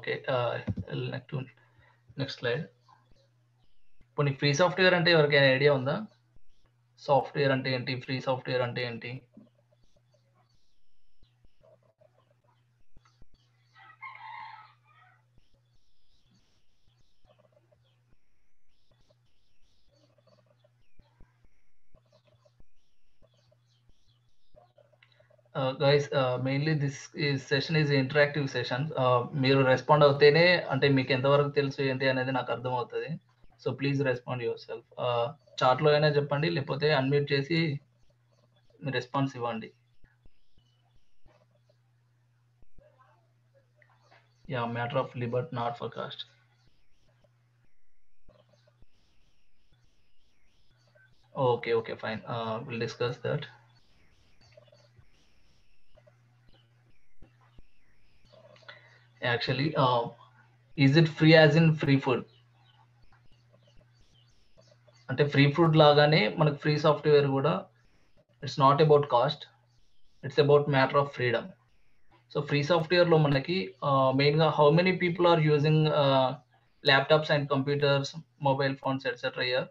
Okay next next slide కొన్ని free software అంటే ఎవరికైనా ఐడియా ఉందా సాఫ్ట్వేర్ అంటే ఏంటి ఫ్రీ సాఫ్ట్వేర్ అంటే ఏంటి guys mainly this session is interactive session మీరు రెస్పాండ్ అవుతేనే అంటే మీకు ఎంతవరకు తెలుసు ఏంటి అనేది నాకు అర్థమవుతుంది so please respond yourself చాట్లో అయినా చెప్పండి లేకపోతే అన్మ్యూట్ చేసి మీ రెస్పాన్స్ ఇవ్వండి yeah matter of liberty not for cost okay okay fine will discuss that actually uh, is it free as in free food అంటే ఫ్రీ ఫుడ్ లాగానే మనకు ఫ్రీ సాఫ్ట్వేర్ కూడా it's not about cost it's about matter of freedom so free సాఫ్ట్వేర్లో మనకి మెయిన్గా how many people are using laptops and computers mobile phones etcetera year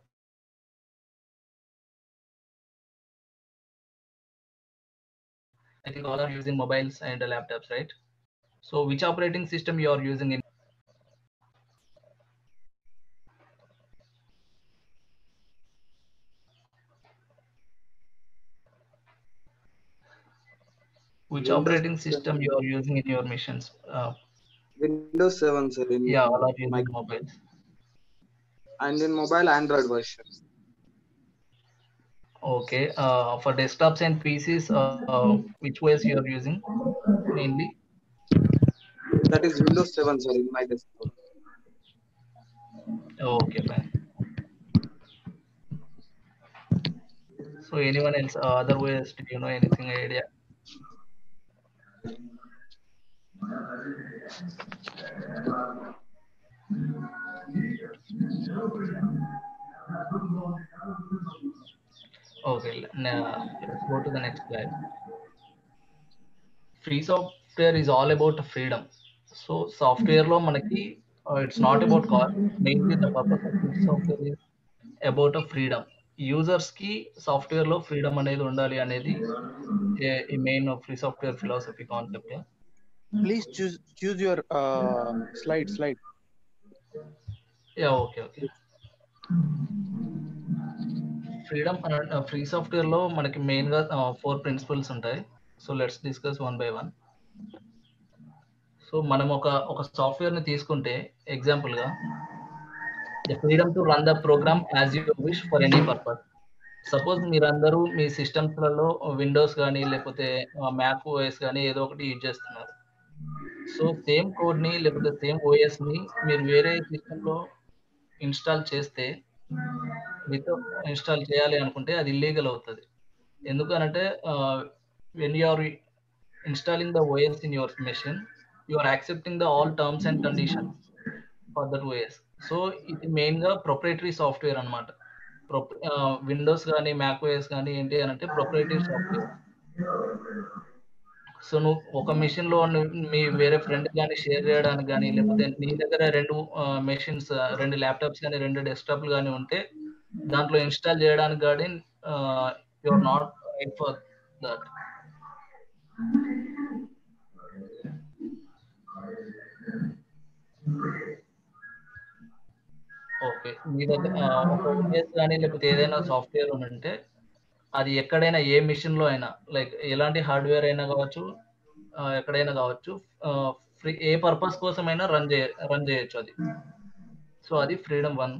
I think all are using mobiles and laptops, right? So which operating system you are using in which Windows operating 7. system you are using in your missions? Uh, Windows 7, sir. In yeah, all are using my, mobiles. and in mobile Android version. Okay. Uh, for desktops and PCs, uh, uh, which OS you are using mainly? That is Windows 7, sir, in my desktop. Okay, fine. So anyone else, uh, other ways, do you know anything idea? Okay, l- now let's go to the next slide. Free software is all about freedom. So software లో మనకి it's not about cost mainly the purpose of free software is about a freedom users కి software లో freedom అనేది ఉండాలి అనేది ఈ main free software philosophy concept Please choose choose your uh, slide slide. Yeah okay okay freedom free software లో మనకి main గా four principles ఉంటాయి so let's discuss one by one so మనం ఒక ఒక సాఫ్ట్వేర్ ని తీసుకుంటే ఎగ్జాంపుల్ గా the freedom to run the program as you wish for any purpose suppose మీరందరూ మీ సిస్టమ్స్లలో విండోస్ కానీ లేకపోతే మ్యాక్ ఓఎస్ కానీ ఏదో ఒకటి యూజ్ చేస్తున్నారు సో సేమ్ కోడ్ ని లేకపోతే సేమ్ ఓఎస్ ని మీరు వేరే సిస్టమ్ లో ఇన్స్టాల్ చేస్తే మీతో ఇన్స్టాల్ చేయాలి అనుకుంటే అది ఇల్లీగల్ అవుతుంది ఎందుకనంటే when you are installing the OS in your machine you are accepting the all terms and condition for that OS so ఇది మెయిన్ గా ప్రొపరేటరీ సాఫ్ట్వేర్ అనమాట విండోస్ కానీ మ్యాక్ ఓఎస్ కానీ ఏంటి అని అంటే ప్రొపరేటరీ సాఫ్ట్వేర్ సో నువ్వు ఒక మెషిన్ లో ను- మీ వేరే ఫ్రెండ్ కానీ షేర్ చేయడానికి కానీ లేకపోతే నీ దగ్గర రెండు మెషిన్స్ రెండు ల్యాప్టాప్స్ కానీ రెండు డెస్క్టాప్లు కానీ ఉంటే దాంట్లో ఇన్స్టాల్ చేయడానికి కానీ you're not right for that okay మీ దగ్గర ఆ, ఒక OS కానీ లేకపోతే ఏదైనా సాఫ్ట్వేర్ ఉంటే అది ఎక్కడైనా ఏ మిషన్ లో అయినా లైక్ ఎలాంటి హార్డ్వేర్ అయినా కావచ్చు ఆ, ఎక్కడైనా కావచ్చు ఫ్రీ ఏ పర్పస్ కోసమైనా రన్ చేయ రన్ చేయొచ్చు అది సో అది ఫ్రీడమ్ వన్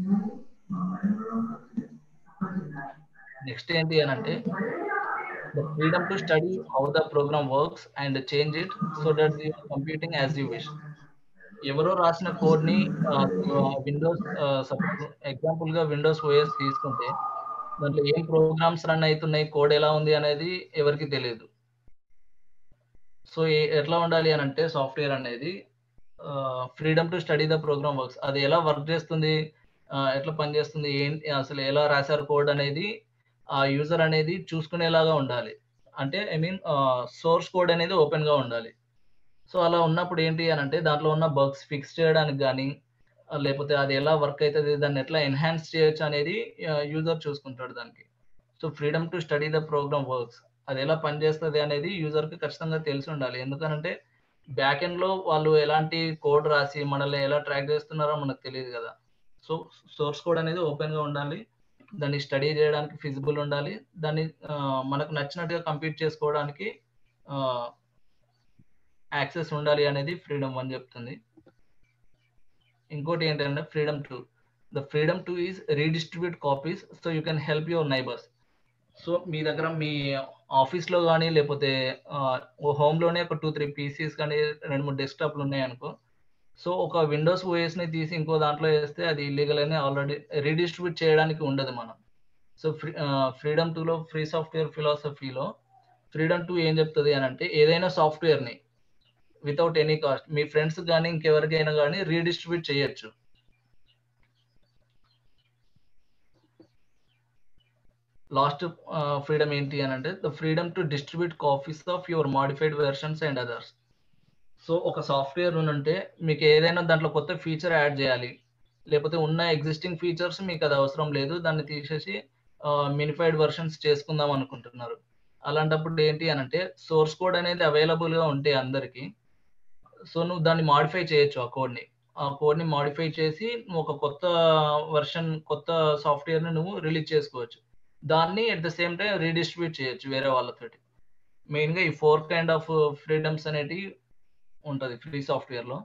నెక్స్ట్ ఏంటి అని అంటే the freedom to study how the program works and change it so that you computing as you wish ఎవరో రాసిన కోడ్ ని విండోస్ ఎగ్జాంపుల్ గా విండోస్ ఓఎస్ తీసుకుంటే దాంట్లో ఏం ప్రోగ్రామ్స్ రన్ అవుతున్నాయి కోడ్ ఎలా ఉంది అనేది ఎవరికి తెలియదు సో ఎట్లా ఉండాలి అని అంటే సాఫ్ట్వేర్ అనేది freedom to study the program works అది ఎలా వర్క్ చేస్తుంది ఆ, ఎట్లా పనిచేస్తుంది ఏంటి అసలు ఎలా రాశారు కోడ్ అనేది ఆ యూజర్ అనేది చూసుకునేలాగా ఉండాలి అంటే ఐ మీన్ సోర్స్ కోడ్ అనేది ఓపెన్ గా ఉండాలి సో అలా ఉన్నప్పుడు ఏంటి అని అంటే దాంట్లో ఉన్న బగ్స్ ఫిక్స్ చేయడానికి కానీ లేకపోతే అది ఎలా వర్క్ అవుతుంది దాన్ని ఎట్లా ఎన్హాన్స్ చేయొచ్చు అనేది యూజర్ చూసుకుంటాడు దానికి so freedom to study the program works అది ఎలా పనిచేస్తుంది అనేది యూజర్కి ఖచ్చితంగా తెలిసి ఉండాలి ఎందుకనంటే బ్యాక్ ఎండ్లో వాళ్ళు ఎలాంటి కోడ్ రాసి మనల్ని ఎలా ట్రాక్ చేస్తున్నారో మనకు తెలియదు కదా సో సోర్స్ కోడ్ అనేది ఓపెన్గా ఉండాలి దాన్ని స్టడీ చేయడానికి ఫిజిబుల్ ఉండాలి దాన్ని ఆ, మనకు నచ్చినట్టుగా కంప్లీట్ చేసుకోవడానికి యాక్సెస్ ఉండాలి అనేది ఫ్రీడమ్ వన్ చెప్తుంది ఇంకోటి ఏంటంటే freedom two the freedom two is redistribute copies so you can help your neighbours so మీ దగ్గర మీ ఆఫీస్లో కానీ లేకపోతే హోమ్లోనే ఒక టూ త్రీ పీసీస్ కానీ రెండు మూడు డెస్క్టాప్లు ఉన్నాయనుకో సో ఒక విండోస్ ఓఎస్ని తీసి ఇంకో దాంట్లో వేస్తే అది ఇల్లీగల్ అని ఆల్రెడీ రీడిస్ట్రిబ్యూట్ చేయడానికి ఉండదు మనం సో ఫ్రీ ఫ్రీడమ్ టూలో ఫ్రీ సాఫ్ట్వేర్ ఫిలాసఫీలో ఫ్రీడమ్ టూ ఏం చెప్తుంది అని అంటే ఏదైనా సాఫ్ట్వేర్ని వితౌట్ ఎనీ కాస్ట్ మీ ఫ్రెండ్స్ కానీ ఇంకెవరికైనా కానీ రీడిస్ట్రిబ్యూట్ చేయొచ్చు లాస్ట్ ఫ్రీడమ్ ఏంటి అని అంటే the freedom to distribute copies of your modified versions and others so ఒక సాఫ్ట్వేర్ ఉంటే మీకు ఏదైనా దాంట్లో కొత్త ఫీచర్ యాడ్ చేయాలి లేకపోతే ఉన్న ఎగ్జిస్టింగ్ ఫీచర్స్ మీకు అది అవసరం లేదు దాన్ని తీసేసి మినిఫైడ్ వెర్షన్స్ చేసుకుందాం అనుకుంటున్నారు అలాంటప్పుడు ఏంటి అని అంటే సోర్స్ కోడ్ అనేది అవైలబుల్గా ఉంటే అందరికీ సో నువ్వు దాన్ని మాడిఫై చేయొచ్చు ఆ కోడ్ని ఆ కోడ్ని మాడిఫై చేసి నువ్వు ఒక కొత్త వర్షన్ కొత్త సాఫ్ట్వేర్ని నువ్వు రిలీజ్ చేసుకోవచ్చు దాన్ని at the same time redistribute చేయొచ్చు వేరే వాళ్ళతోటి మెయిన్గా ఈ ఫోర్ కైండ్ ఆఫ్ ఫ్రీడమ్స్ అనేటివి ఉంటుంది ఫ్రీ సాఫ్ట్వేర్లో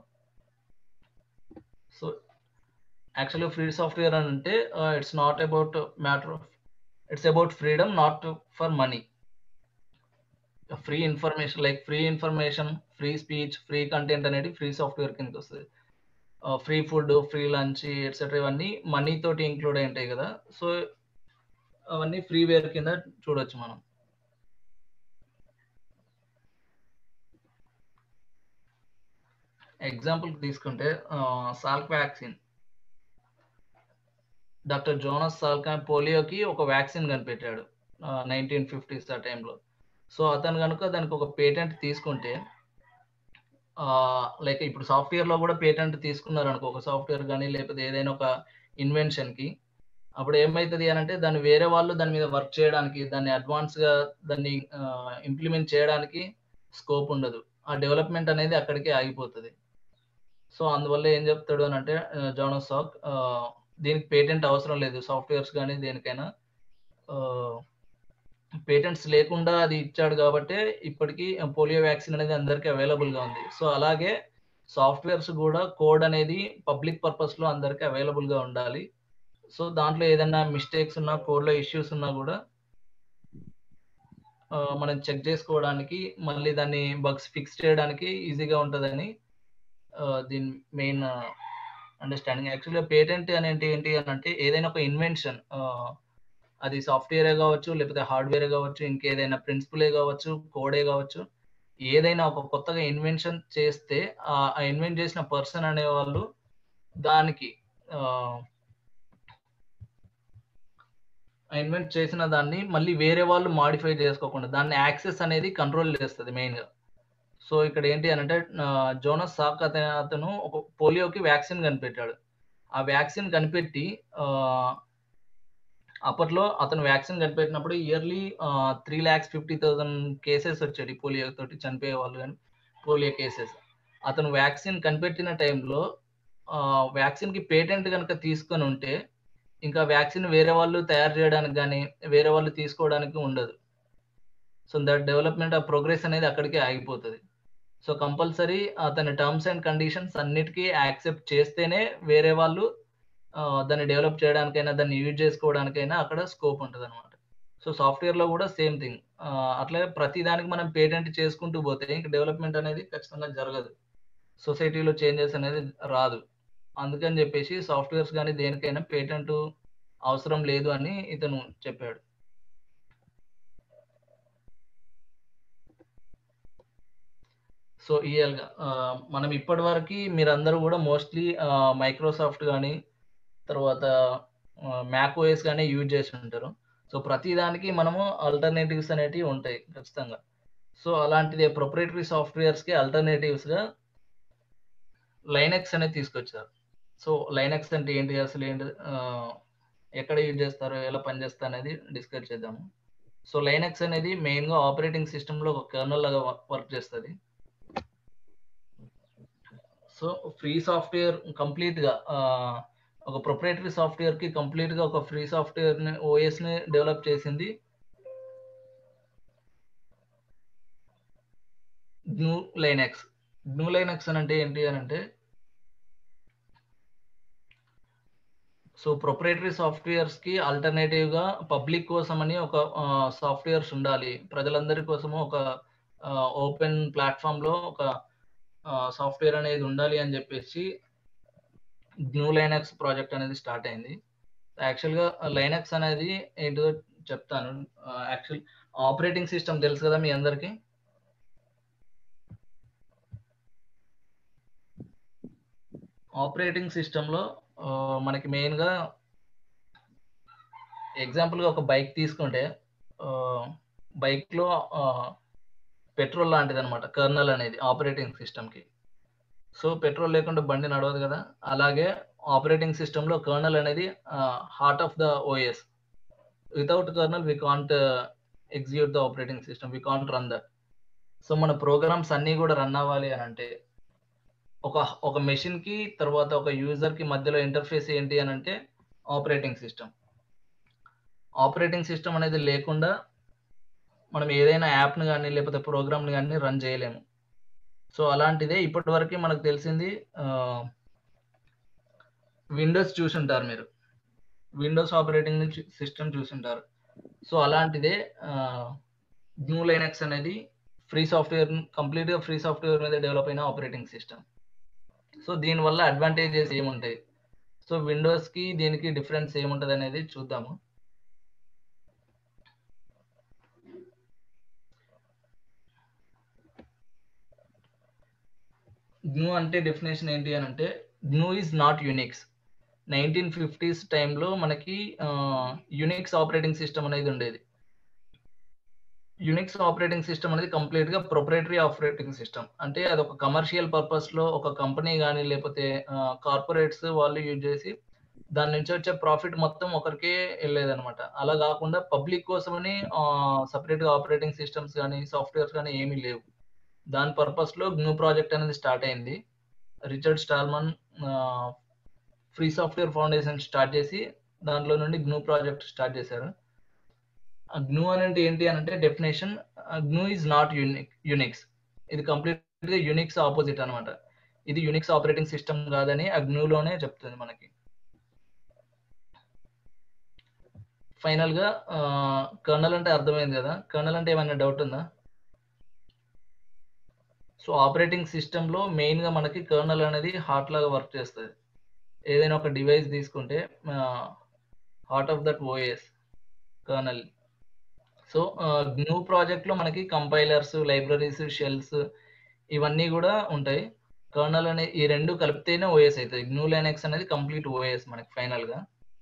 సో యాక్చువల్లీ ఫ్రీ సాఫ్ట్వేర్ అని అంటే it's not about matter of it's about freedom not for money free information like free information free speech free content అనేది ఫ్రీ సాఫ్ట్వేర్ కిందకి వస్తుంది free food free lunch etcetera ఇవన్నీ money తోటి include అయి ఉంటాయి కదా సో అవన్నీ ఫ్రీ వేర్ కింద చూడొచ్చు మనం ఎగ్జాంపుల్ తీసుకుంటే సాల్క్ వ్యాక్సిన్ డాక్టర్ జోనస్ సాల్కా పోలియోకి ఒక వ్యాక్సిన్ కనిపెట్టాడు నైన్టీన్ ఫిఫ్టీస్ ఆ టైంలో సో అతను కనుక దానికి ఒక పేటెంట్ తీసుకుంటే లైక్ ఇప్పుడు సాఫ్ట్వేర్లో కూడా పేటెంట్ తీసుకున్నారు అనుకో ఒక సాఫ్ట్వేర్ కానీ లేకపోతే ఏదైనా ఒక ఇన్వెన్షన్కి అప్పుడు ఏమవుతుంది అని అంటే దాన్ని వేరే వాళ్ళు దాని మీద వర్క్ చేయడానికి దాన్ని అడ్వాన్స్గా దాన్ని ఇంప్లిమెంట్ చేయడానికి స్కోప్ ఉండదు ఆ డెవలప్మెంట్ అనేది అక్కడికే ఆగిపోతుంది సో అందువల్ల ఏం చెప్తాడు అని అంటే జానస్ సాక్ దీనికి పేటెంట్ అవసరం లేదు సాఫ్ట్వేర్స్ కానీ దేనికైనా పేటెంట్స్ లేకుండా అది ఇచ్చాడు కాబట్టి ఇప్పటికీ పోలియో వ్యాక్సిన్ అనేది అందరికీ అవైలబుల్గా ఉంది సో అలాగే సాఫ్ట్వేర్స్ కూడా కోడ్ అనేది పబ్లిక్ పర్పస్లో అందరికీ అవైలబుల్గా ఉండాలి సో దాంట్లో ఏదైనా మిస్టేక్స్ ఉన్నా కోడ్లో ఇష్యూస్ ఉన్నా కూడా మనం చెక్ చేసుకోవడానికి మళ్ళీ దాన్ని బగ్స్ ఫిక్స్ చేయడానికి ఈజీగా ఉంటుందని దీని మెయిన్ అండర్స్టాండింగ్ యాక్చువల్గా పేటెంట్ అనేది ఏంటి అని అంటే ఏదైనా ఒక ఇన్వెన్షన్ అది సాఫ్ట్వేరే కావచ్చు లేకపోతే హార్డ్వేరే కావచ్చు ఇంకేదైనా ప్రిన్సిపలే కావచ్చు కోడే కావచ్చు ఏదైనా ఒక కొత్తగా ఇన్వెన్షన్ చేస్తే ఆ ఇన్వెంట్ చేసిన పర్సన్ అనేవాళ్ళు దానికి ఇన్వెంట్ చేసిన దాన్ని మళ్ళీ వేరే వాళ్ళు మాడిఫై చేసుకోకుండా దాన్ని యాక్సెస్ అనేది కంట్రోల్ చేస్తుంది మెయిన్గా సో ఇక్కడ ఏంటి అని అంటే జోనస్ సాక్ అతను అతను ఒక పోలియోకి వ్యాక్సిన్ కనిపెట్టాడు ఆ వ్యాక్సిన్ కనిపెట్టి అప్పట్లో అతను వ్యాక్సిన్ కనిపెట్టినప్పుడు yearly three lakhs fifty thousand cases వచ్చాడు పోలియో తోటి చనిపోయే వాళ్ళు కానీ పోలియో కేసెస్ అతను వ్యాక్సిన్ కనిపెట్టిన టైంలో వ్యాక్సిన్కి పేటెంట్ కనుక తీసుకొని ఉంటే ఇంకా వ్యాక్సిన్ వేరే వాళ్ళు తయారు చేయడానికి కానీ వేరే వాళ్ళు తీసుకోవడానికి ఉండదు సో దట్ డెవలప్మెంట్ ఆ ప్రోగ్రెస్ అనేది అక్కడికే ఆగిపోతుంది సో కంపల్సరీ అతని టర్మ్స్ అండ్ కండిషన్స్ అన్నిటికీ యాక్సెప్ట్ చేస్తేనే వేరే వాళ్ళు దాన్ని డెవలప్ చేయడానికైనా దాన్ని యూజ్ చేసుకోవడానికైనా అక్కడ స్కోప్ ఉంటుంది అనమాట సో సాఫ్ట్వేర్లో కూడా సేమ్ థింగ్ అట్లాగే ప్రతి దానికి మనం పేటెంట్ చేసుకుంటూ పోతే ఇంక డెవలప్మెంట్ అనేది ఖచ్చితంగా జరగదు సొసైటీలో చేంజెస్ అనేది రాదు అందుకని చెప్పేసి సాఫ్ట్వేర్స్ కానీ దేనికైనా పేటెంట్ అవసరం లేదు అని ఇతను చెప్పాడు సో ఇయల్గా మనం ఇప్పటి వరకు మీరందరూ కూడా మోస్ట్లీ మైక్రోసాఫ్ట్ కానీ తర్వాత మ్యాక్ ఓఎస్ కానీ యూజ్ చేసి ఉంటారు సో ప్రతి దానికి మనము ఆల్టర్నేటివ్స్ అనేటివి ఉంటాయి ఖచ్చితంగా సో అలాంటిది ప్రొపరేటరీ సాఫ్ట్వేర్స్కి అల్టర్నేటివ్స్గా లైనెక్స్ అనేది తీసుకొచ్చారు సో లైనెక్స్ అంటే ఏంటి అసలు ఏంటి ఆ, ఎక్కడ యూజ్ చేస్తారు ఎలా పనిచేస్తారు అనేది డిస్కస్ చేద్దాము సో లైనెక్స్ అనేది మెయిన్గా ఆపరేటింగ్ సిస్టంలో ఒక కర్నల్ లాగా వర్క్ చేస్తుంది సో ఫ్రీ సాఫ్ట్వేర్ కంప్లీట్గా ఒక ప్రొపరేటరీ సాఫ్ట్వేర్కి కంప్లీట్గా ఒక ఫ్రీ సాఫ్ట్వేర్ని ఓఎస్ని డెవలప్ చేసింది న్యూ లైనెక్స్ న్యూ లైనెక్స్ అని అంటే ఏంటి అని అంటే సో ప్రొపరేటరీ సాఫ్ట్వేర్స్ కి ఆల్టర్నేటివ్ గా పబ్లిక్ కోసం అని ఒక సాఫ్ట్వేర్స్ ఉండాలి ప్రజలందరి కోసము ఒక ఓపెన్ ప్లాట్ఫామ్ లో ఒక సాఫ్ట్వేర్ అనేది ఉండాలి అని చెప్పేసి న్యూ లైనక్స్ ప్రాజెక్ట్ అనేది స్టార్ట్ అయింది యాక్చువల్గా లైనక్స్ అనేది ఏంటో చెప్తాను యాక్చువల్ ఆపరేటింగ్ సిస్టమ్ తెలుసు కదా మీ అందరికి ఆపరేటింగ్ సిస్టంలో మనకి మెయిన్గా ఎగ్జాంపుల్గా ఒక బైక్ తీసుకుంటే బైక్లో పెట్రోల్ లాంటిది అనమాట కర్నల్ అనేది ఆపరేటింగ్ సిస్టమ్కి సో పెట్రోల్ లేకుండా బండి నడవదు కదా అలాగే ఆపరేటింగ్ సిస్టంలో కర్నల్ అనేది heart of the OS without kernel we can't execute the operating system we can't run that so మన ప్రోగ్రామ్స్ అన్నీ కూడా రన్ అవ్వాలి అని అంటే ఒక ఒక మెషిన్ కి తర్వాత ఒక యూజర్ కి మధ్యలో ఇంటర్ఫేస్ ఏంటి అని అంటే ఆపరేటింగ్ సిస్టమ్ ఆపరేటింగ్ సిస్టమ్ అనేది లేకుండా మనం ఏదైనా యాప్ని కానీ లేకపోతే ప్రోగ్రామ్ని కానీ రన్ చేయలేము సో అలాంటిదే ఇప్పటి వరకు మనకు తెలిసింది విండోస్ చూసుంటారు మీరు విండోస్ ఆపరేటింగ్ సిస్టమ్ చూసుంటారు సో అలాంటిదే న్యూ లైనక్స్ అనేది ఫ్రీ సాఫ్ట్వేర్ కంప్లీట్గా ఫ్రీ సాఫ్ట్వేర్ మీద డెవలప్ అయిన ఆపరేటింగ్ సిస్టమ్ సో దీనివల్ల అడ్వాంటేజెస్ ఏముంటాయి సో విండోస్కి దీనికి డిఫరెన్స్ ఏముంటుంది అనేది చూద్దాము న్యూ అంటే డెఫినేషన్ ఏంటి అని అంటే GNU is not Unix nineteen fifties టైంలో మనకి యునిక్స్ ఆపరేటింగ్ సిస్టమ్ అనేది ఉండేది యునిక్స్ ఆపరేటింగ్ సిస్టమ్ అనేది కంప్లీట్ గా ప్రొపరేటరీ ఆపరేటింగ్ సిస్టమ్ అంటే అది ఒక కమర్షియల్ పర్పస్ లో ఒక కంపెనీ కానీ లేకపోతే కార్పొరేట్స్ వాళ్ళు యూజ్ చేసి దాని నుంచి వచ్చే ప్రాఫిట్ మొత్తం ఒకరికే వెళ్ళేదన్నమాట అలా కాకుండా పబ్లిక్ కోసమని సపరేట్ గా ఆపరేటింగ్ సిస్టమ్స్ కానీ సాఫ్ట్వేర్స్ కానీ ఏమీ లేవు దాని పర్పస్ లో న్యూ ప్రాజెక్ట్ అనేది స్టార్ట్ అయింది Richard Stallman free software foundation start చేసి దాంట్లో నుండి గ్నూ ప్రాజెక్ట్ స్టార్ట్ చేశారు గ్నూ అనేది ఏంటి అని అంటే definition GNU is not unique Unix ఇది కంప్లీట్ గా యునిక్స్ ఆపోజిట్ అనమాట ఇది యునిక్స్ ఆపరేటింగ్ సిస్టమ్ కాదని ఆ గ్నూలోనే చెప్తుంది మనకి ఫైనల్ గా కర్నల్ అంటే అర్థమైంది కదా కర్నల్ అంటే ఏమైనా డౌట్ ఉందా సో ఆపరేటింగ్ సిస్టంలో మెయిన్గా మనకి కర్నల్ అనేది హార్ట్ లాగా వర్క్ చేస్తుంది ఏదైనా ఒక డివైస్ తీసుకుంటే heart of that OS kernel so GNU ప్రాజెక్ట్లో మనకి కంపైలర్స్ లైబ్రరీస్ షెల్స్ ఇవన్నీ కూడా ఉంటాయి కర్నల్ అనే ఈ రెండు కలిపితేనే ఓఎస్ అవుతుంది న్యూ లైనెక్స్ అనేది కంప్లీట్ ఓఎస్ మనకి ఫైనల్గా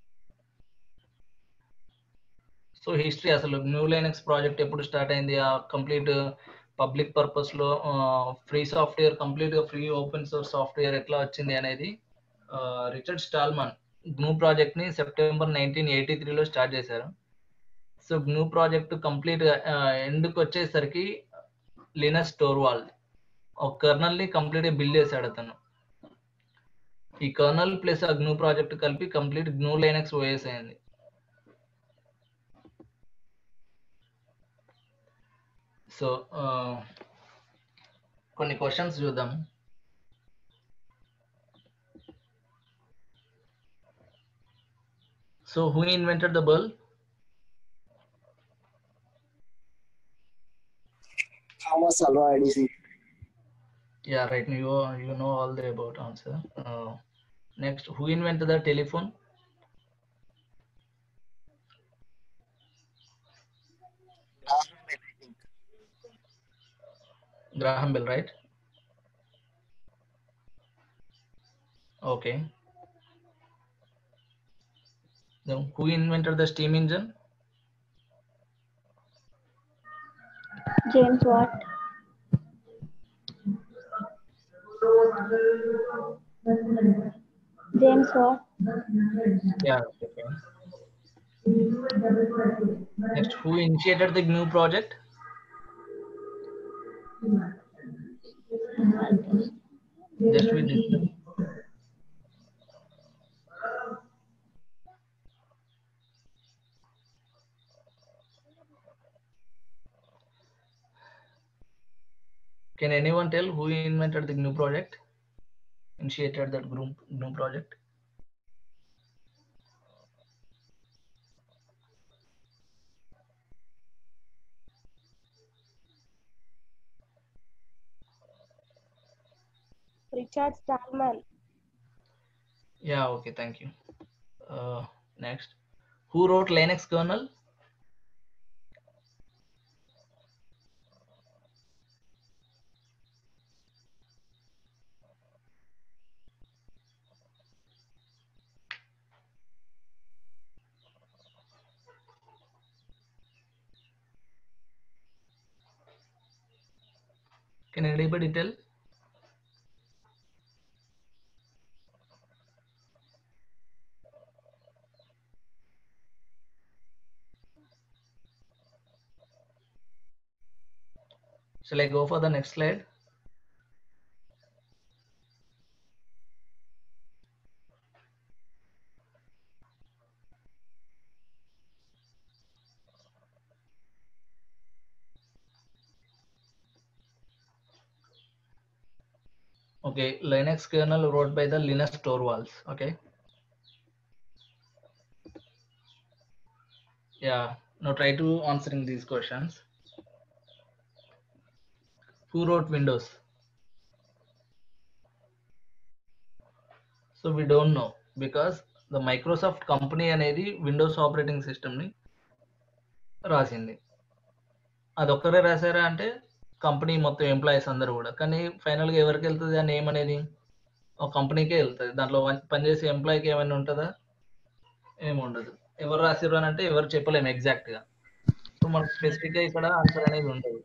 సో హిస్టరీ అసలు న్యూ లైనెక్స్ ప్రాజెక్ట్ ఎప్పుడు స్టార్ట్ అయింది ఆ కంప్లీట్ పబ్లిక్ పర్పస్ లో ఫ్రీ సాఫ్ట్వేర్ కంప్లీట్ గా ఫ్రీ ఓపెన్ సోర్స్ సాఫ్ట్వేర్ ఎట్లా వచ్చింది అనేది రిచర్డ్ స్టాల్మన్ గ్నూ ప్రాజెక్ట్ ని సెప్టెంబర్ నైన్టీన్ ఎయిటీ త్రీలో స్టార్ట్ చేశారు సో గ్నూ ప్రాజెక్ట్ కంప్లీట్ గా ఎండ్కి వచ్చేసరికి లినస్ టోర్వాల్ ఒక కర్నల్ ని కంప్లీట్ గా బిల్డ్ చేశాడు అతను ఈ కర్నల్ ప్లస్ ఆ గ్నూ ప్రాజెక్ట్ కలిపి కంప్లీట్ గ్నూ లైనక్స్ ఓఎస్ అయింది సో కొన్ని క్వశ్చన్స్ చూద్దాం so who invented the bulb Thomas Alva Edison. Yeah, right. You you know all the about answer. Uh, next, who invented the telephone? Graham Bell, I think. Graham Bell, right? Okay. Then who invented the steam engine? James Watt. James Watt. Yeah. Okay. Next, who initiated the GNU project? Just we discuss. Can anyone tell who invented the GNU project? Initiated that group GNU project? Richard Stallman. Yeah, okay, thank you. Uh, next, who wrote Linux kernel? Can anybody tell? Shall I go for the next slide? Okay, Linux kernel wrote by the Linus Torvalds. Okay. Yeah, now try to answering these questions. Who wrote Windows? So we don't know because the Microsoft company అనేది Windows operating సిస్టమ్ని రాసింది అది ఒక్కరే రాశారా అంటే company మొత్తం employees అందరూ కూడా కానీ ఫైనల్గా ఎవరికి వెళ్తుంది ఆ నేమ్ అనేది ఒక కంపెనీకే వెళ్తుంది దాంట్లో వన్- పనిచేసే ఎంప్లాయీకి ఏమైనా ఉంటుందా ఏమి ఉండదు ఎవరు రాసిర్రు అని అంటే ఎవరు చెప్పలేము ఎగ్జాక్ట్గా సో మనకు స్పెసిఫిక్గా ఇక్కడ ఆన్సర్ అనేది ఉండదు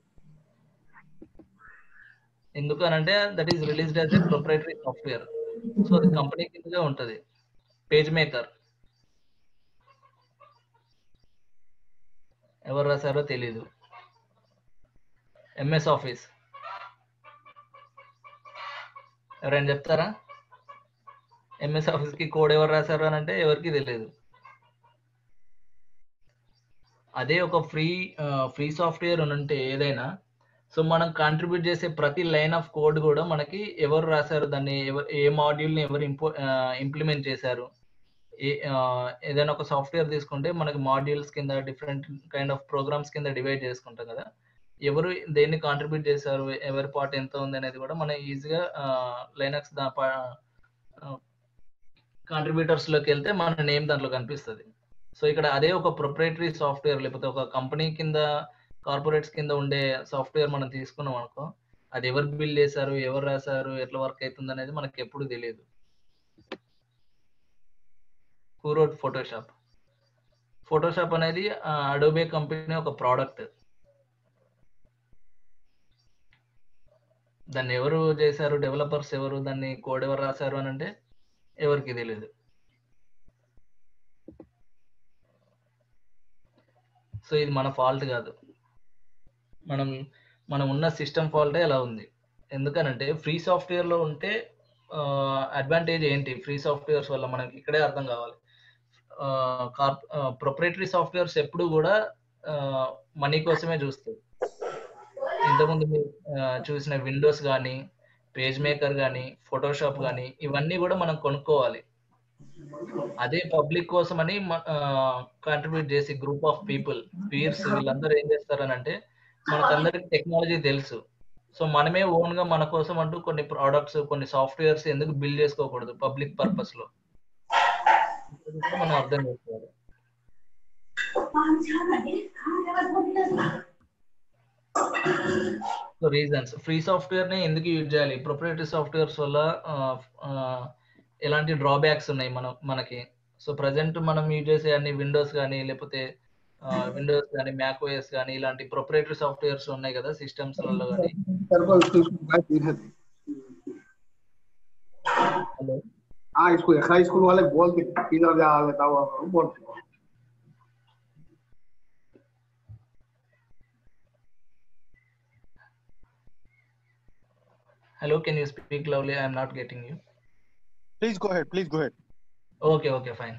ఎందుకనంటే that is released as a proprietary software so అది కంపెనీ కిందగా ఉంటుంది పేజ్ మేకర్ ఎవరు రాశారో తెలీదు ఎంఎస్ ఆఫీస్ ఎవరైనా చెప్తారా ఎంఎస్ ఆఫీస్ కి కోడ్ ఎవరు రాశారు అని అంటే ఎవరికి తెలియదు అదే ఒక ఫ్రీ ఫ్రీ సాఫ్ట్వేర్ అని ఉంటే ఏదైనా సో మనం కాంట్రిబ్యూట్ చేసే ప్రతి లైన్ ఆఫ్ కోడ్ కూడా మనకి ఎవరు రాశారు దాన్ని ఎవరు ఏ మాడ్యూల్ని ఎవరు ఇంపో ఇంప్లిమెంట్ చేశారు ఏ ఆ, ఏదైనా ఒక సాఫ్ట్వేర్ తీసుకుంటే మనకి మాడ్యూల్స్ కింద డిఫరెంట్ కైండ్ ఆఫ్ ప్రోగ్రామ్స్ కింద డివైడ్ చేసుకుంటాం కదా ఎవరు దేన్ని కాంట్రిబ్యూట్ చేశారు ఎవరి పార్ట్ ఎంత ఉంది అనేది కూడా మనం ఈజీగా లైనక్స్ దా కాంట్రిబ్యూటర్స్ లోకి వెళ్తే మన నేమ్ దాంట్లో కనిపిస్తుంది సో ఇక్కడ అదే ఒక ప్రొప్రైటరీ సాఫ్ట్వేర్ లేకపోతే ఒక కంపెనీ కింద కార్పొరేట్స్ కింద ఉండే సాఫ్ట్వేర్ మనం తీసుకున్నాం అనుకో అది ఎవరు బిల్డ్ చేశారు ఎవరు రాశారు ఎట్లా వర్క్ అవుతుంది అనేది మనకి ఎప్పుడు తెలియదు హూ రోట్ ఫోటోషాప్ ఫోటోషాప్ అనేది అడోబే కంపెనీ ఒక ప్రోడక్ట్ దాన్ని ఎవరు చేశారు డెవలపర్స్ ఎవరు దాన్ని కోడ్ ఎవరు రాశారు అని అంటే ఎవరికి తెలియదు సో ఇది మన ఫాల్ట్ కాదు మనం మనం ఉన్న సిస్టమ్ ఫాల్టే ఎలా ఉంది ఎందుకనంటే ఫ్రీ సాఫ్ట్వేర్లో ఉంటే అడ్వాంటేజ్ ఏంటి ఫ్రీ సాఫ్ట్వేర్స్ వల్ల మనకి ఇక్కడే అర్థం కావాలి ప్రొపరేటరీ సాఫ్ట్వేర్స్ ఎప్పుడు కూడా మనీ కోసమే చూస్తాయి ఇంతకుముందు మీరు ఆ, చూసిన విండోస్ కానీ పేజ్ మేకర్ కానీ ఫోటోషాప్ కానీ ఇవన్నీ కూడా మనం కొనుక్కోవాలి అదే పబ్లిక్ కోసం అని కాంట్రిబ్యూట్ చేసి గ్రూప్ ఆఫ్ పీపుల్ పీర్స్ వీళ్ళందరూ ఏం చేస్తారని అంటే మనకందరికి టెక్నాలజీ తెలుసు సో మనమే ఓన్ గా మన కోసం అంటూ కొన్ని ప్రోడక్ట్స్ కొన్ని సాఫ్ట్వేర్స్ ఎందుకు బిల్డ్ చేసుకోకూడదు పబ్లిక్ పర్పస్ లో ఇది కూడా మనం అర్థం చేసుకోవాలి సో రీజన్స్ ఫ్రీ సాఫ్ట్వేర్ ని ఎందుకు యూజ్ చేయాలి ప్రొపరేటరీ సాఫ్ట్వేర్స్ వల్ల ఆ, ఆ, ఎలాంటి డ్రాబ్యాక్స్ ఉన్నాయి మనం మనకి సో ప్రజెంట్ మనం యూజ్ చేసే అన్ని విండోస్ కానీ లేకపోతే విండోస్ కానీ మ్యాక్ ఓఎస్ కానీ ఇలాంటి ప్రొపరేటరీ సాఫ్ట్వేర్స్ ఉన్నాయి కదా సిస్టమ్స్ లలో కానీ हेलो हाँ इसको हाई स्कूल वाले बोलते किधर जा लेता हुआ बोलते hello can you speak lovely I am not getting you Please go ahead. Please go ahead. Okay okay fine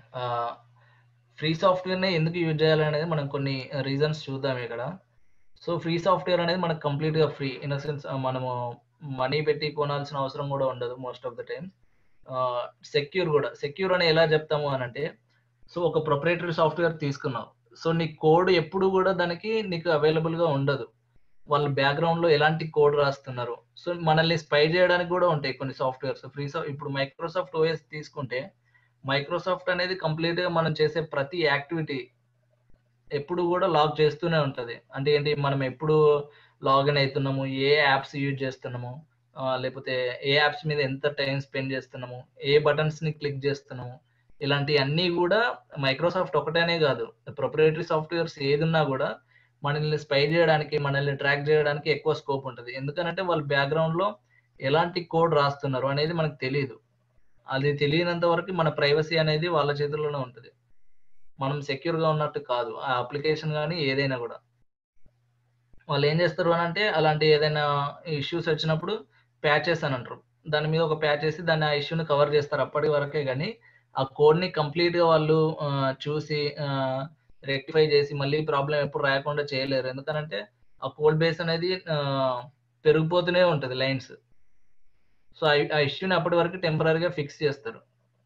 free సాఫ్ట్వేర్ని ఎందుకు యూజ్ చేయాలనేది మనం కొన్ని రీజన్స్ చూద్దాం ఇక్కడ సో ఫ్రీ సాఫ్ట్వేర్ అనేది మనకు కంప్లీట్గా ఫ్రీ ఇన్ ద సెన్స్ మనము మనీ పెట్టి కొనాల్సిన అవసరం కూడా ఉండదు most of the time secure కూడా సెక్యూర్ అని ఎలా చెప్తాము అని అంటే సో ఒక ప్రొపరేటరీ సాఫ్ట్వేర్ తీసుకున్నావు సో నీ కోడ్ ఎప్పుడు కూడా దానికి నీకు అవైలబుల్గా ఉండదు వాళ్ళ బ్యాక్గ్రౌండ్లో ఎలాంటి కోడ్ రాస్తున్నారు సో మనల్ని స్పై చేయడానికి కూడా ఉంటాయి కొన్ని సాఫ్ట్వేర్స్ ఫ్రీ ఇప్పుడు మైక్రోసాఫ్ట్ ఓఎస్ తీసుకుంటే మైక్రోసాఫ్ట్ అనేది కంప్లీట్ గా మనం చేసే ప్రతి యాక్టివిటీ ఎప్పుడు కూడా లాగ్ చేస్తూనే ఉంటది అంటే ఏంటి మనం ఎప్పుడు లాగిన్ అవుతున్నాము ఏ యాప్స్ యూజ్ చేస్తున్నాము ఆ, లేకపోతే ఏ యాప్స్ మీద ఎంత టైం స్పెండ్ చేస్తున్నాము ఏ బటన్స్ ని క్లిక్ చేస్తున్నాము ఇలాంటి అన్నీ కూడా మైక్రోసాఫ్ట్ ఒకటేనే కాదు ప్రొపరేటరీ సాఫ్ట్వేర్స్ ఏది ఉన్నా కూడా మనల్ని స్పై చేయడానికి మనల్ని ట్రాక్ చేయడానికి ఎక్కువ స్కోప్ ఉంటుంది ఎందుకనంటే వాళ్ళ బ్యాక్గ్రౌండ్ లో ఎలాంటి కోడ్ రాస్తున్నారు అనేది మనకు తెలియదు అది తెలియనంత వరకు మన ప్రైవసీ అనేది వాళ్ళ చేతుల్లోనే ఉంటుంది మనం సెక్యూర్ గా ఉన్నట్టు కాదు ఆ అప్లికేషన్ కానీ ఏదైనా కూడా వాళ్ళు ఏం చేస్తారు అని అంటే అలాంటి ఏదైనా ఇష్యూస్ వచ్చినప్పుడు ప్యాచెస్ అని అంటారు దాని మీద ఒక ప్యాచ్ వేసి దాన్ని ఆ ఇష్యూని కవర్ చేస్తారు అప్పటి వరకే కానీ ఆ కోడ్ ని కంప్లీట్ గా వాళ్ళు ఆ, చూసి రెక్టిఫై చేసి మళ్ళీ ప్రాబ్లం ఎప్పుడు రాకుండా చేయలేరు ఎందుకనంటే ఆ కోడ్ బేస్ అనేది ఆ, పెరిగిపోతూనే ఉంటుంది లైన్స్ సో ఆ- ఆ ఇష్యూని అప్పటి వరకు టెంపరీగా ఫిక్స్ చేస్తారు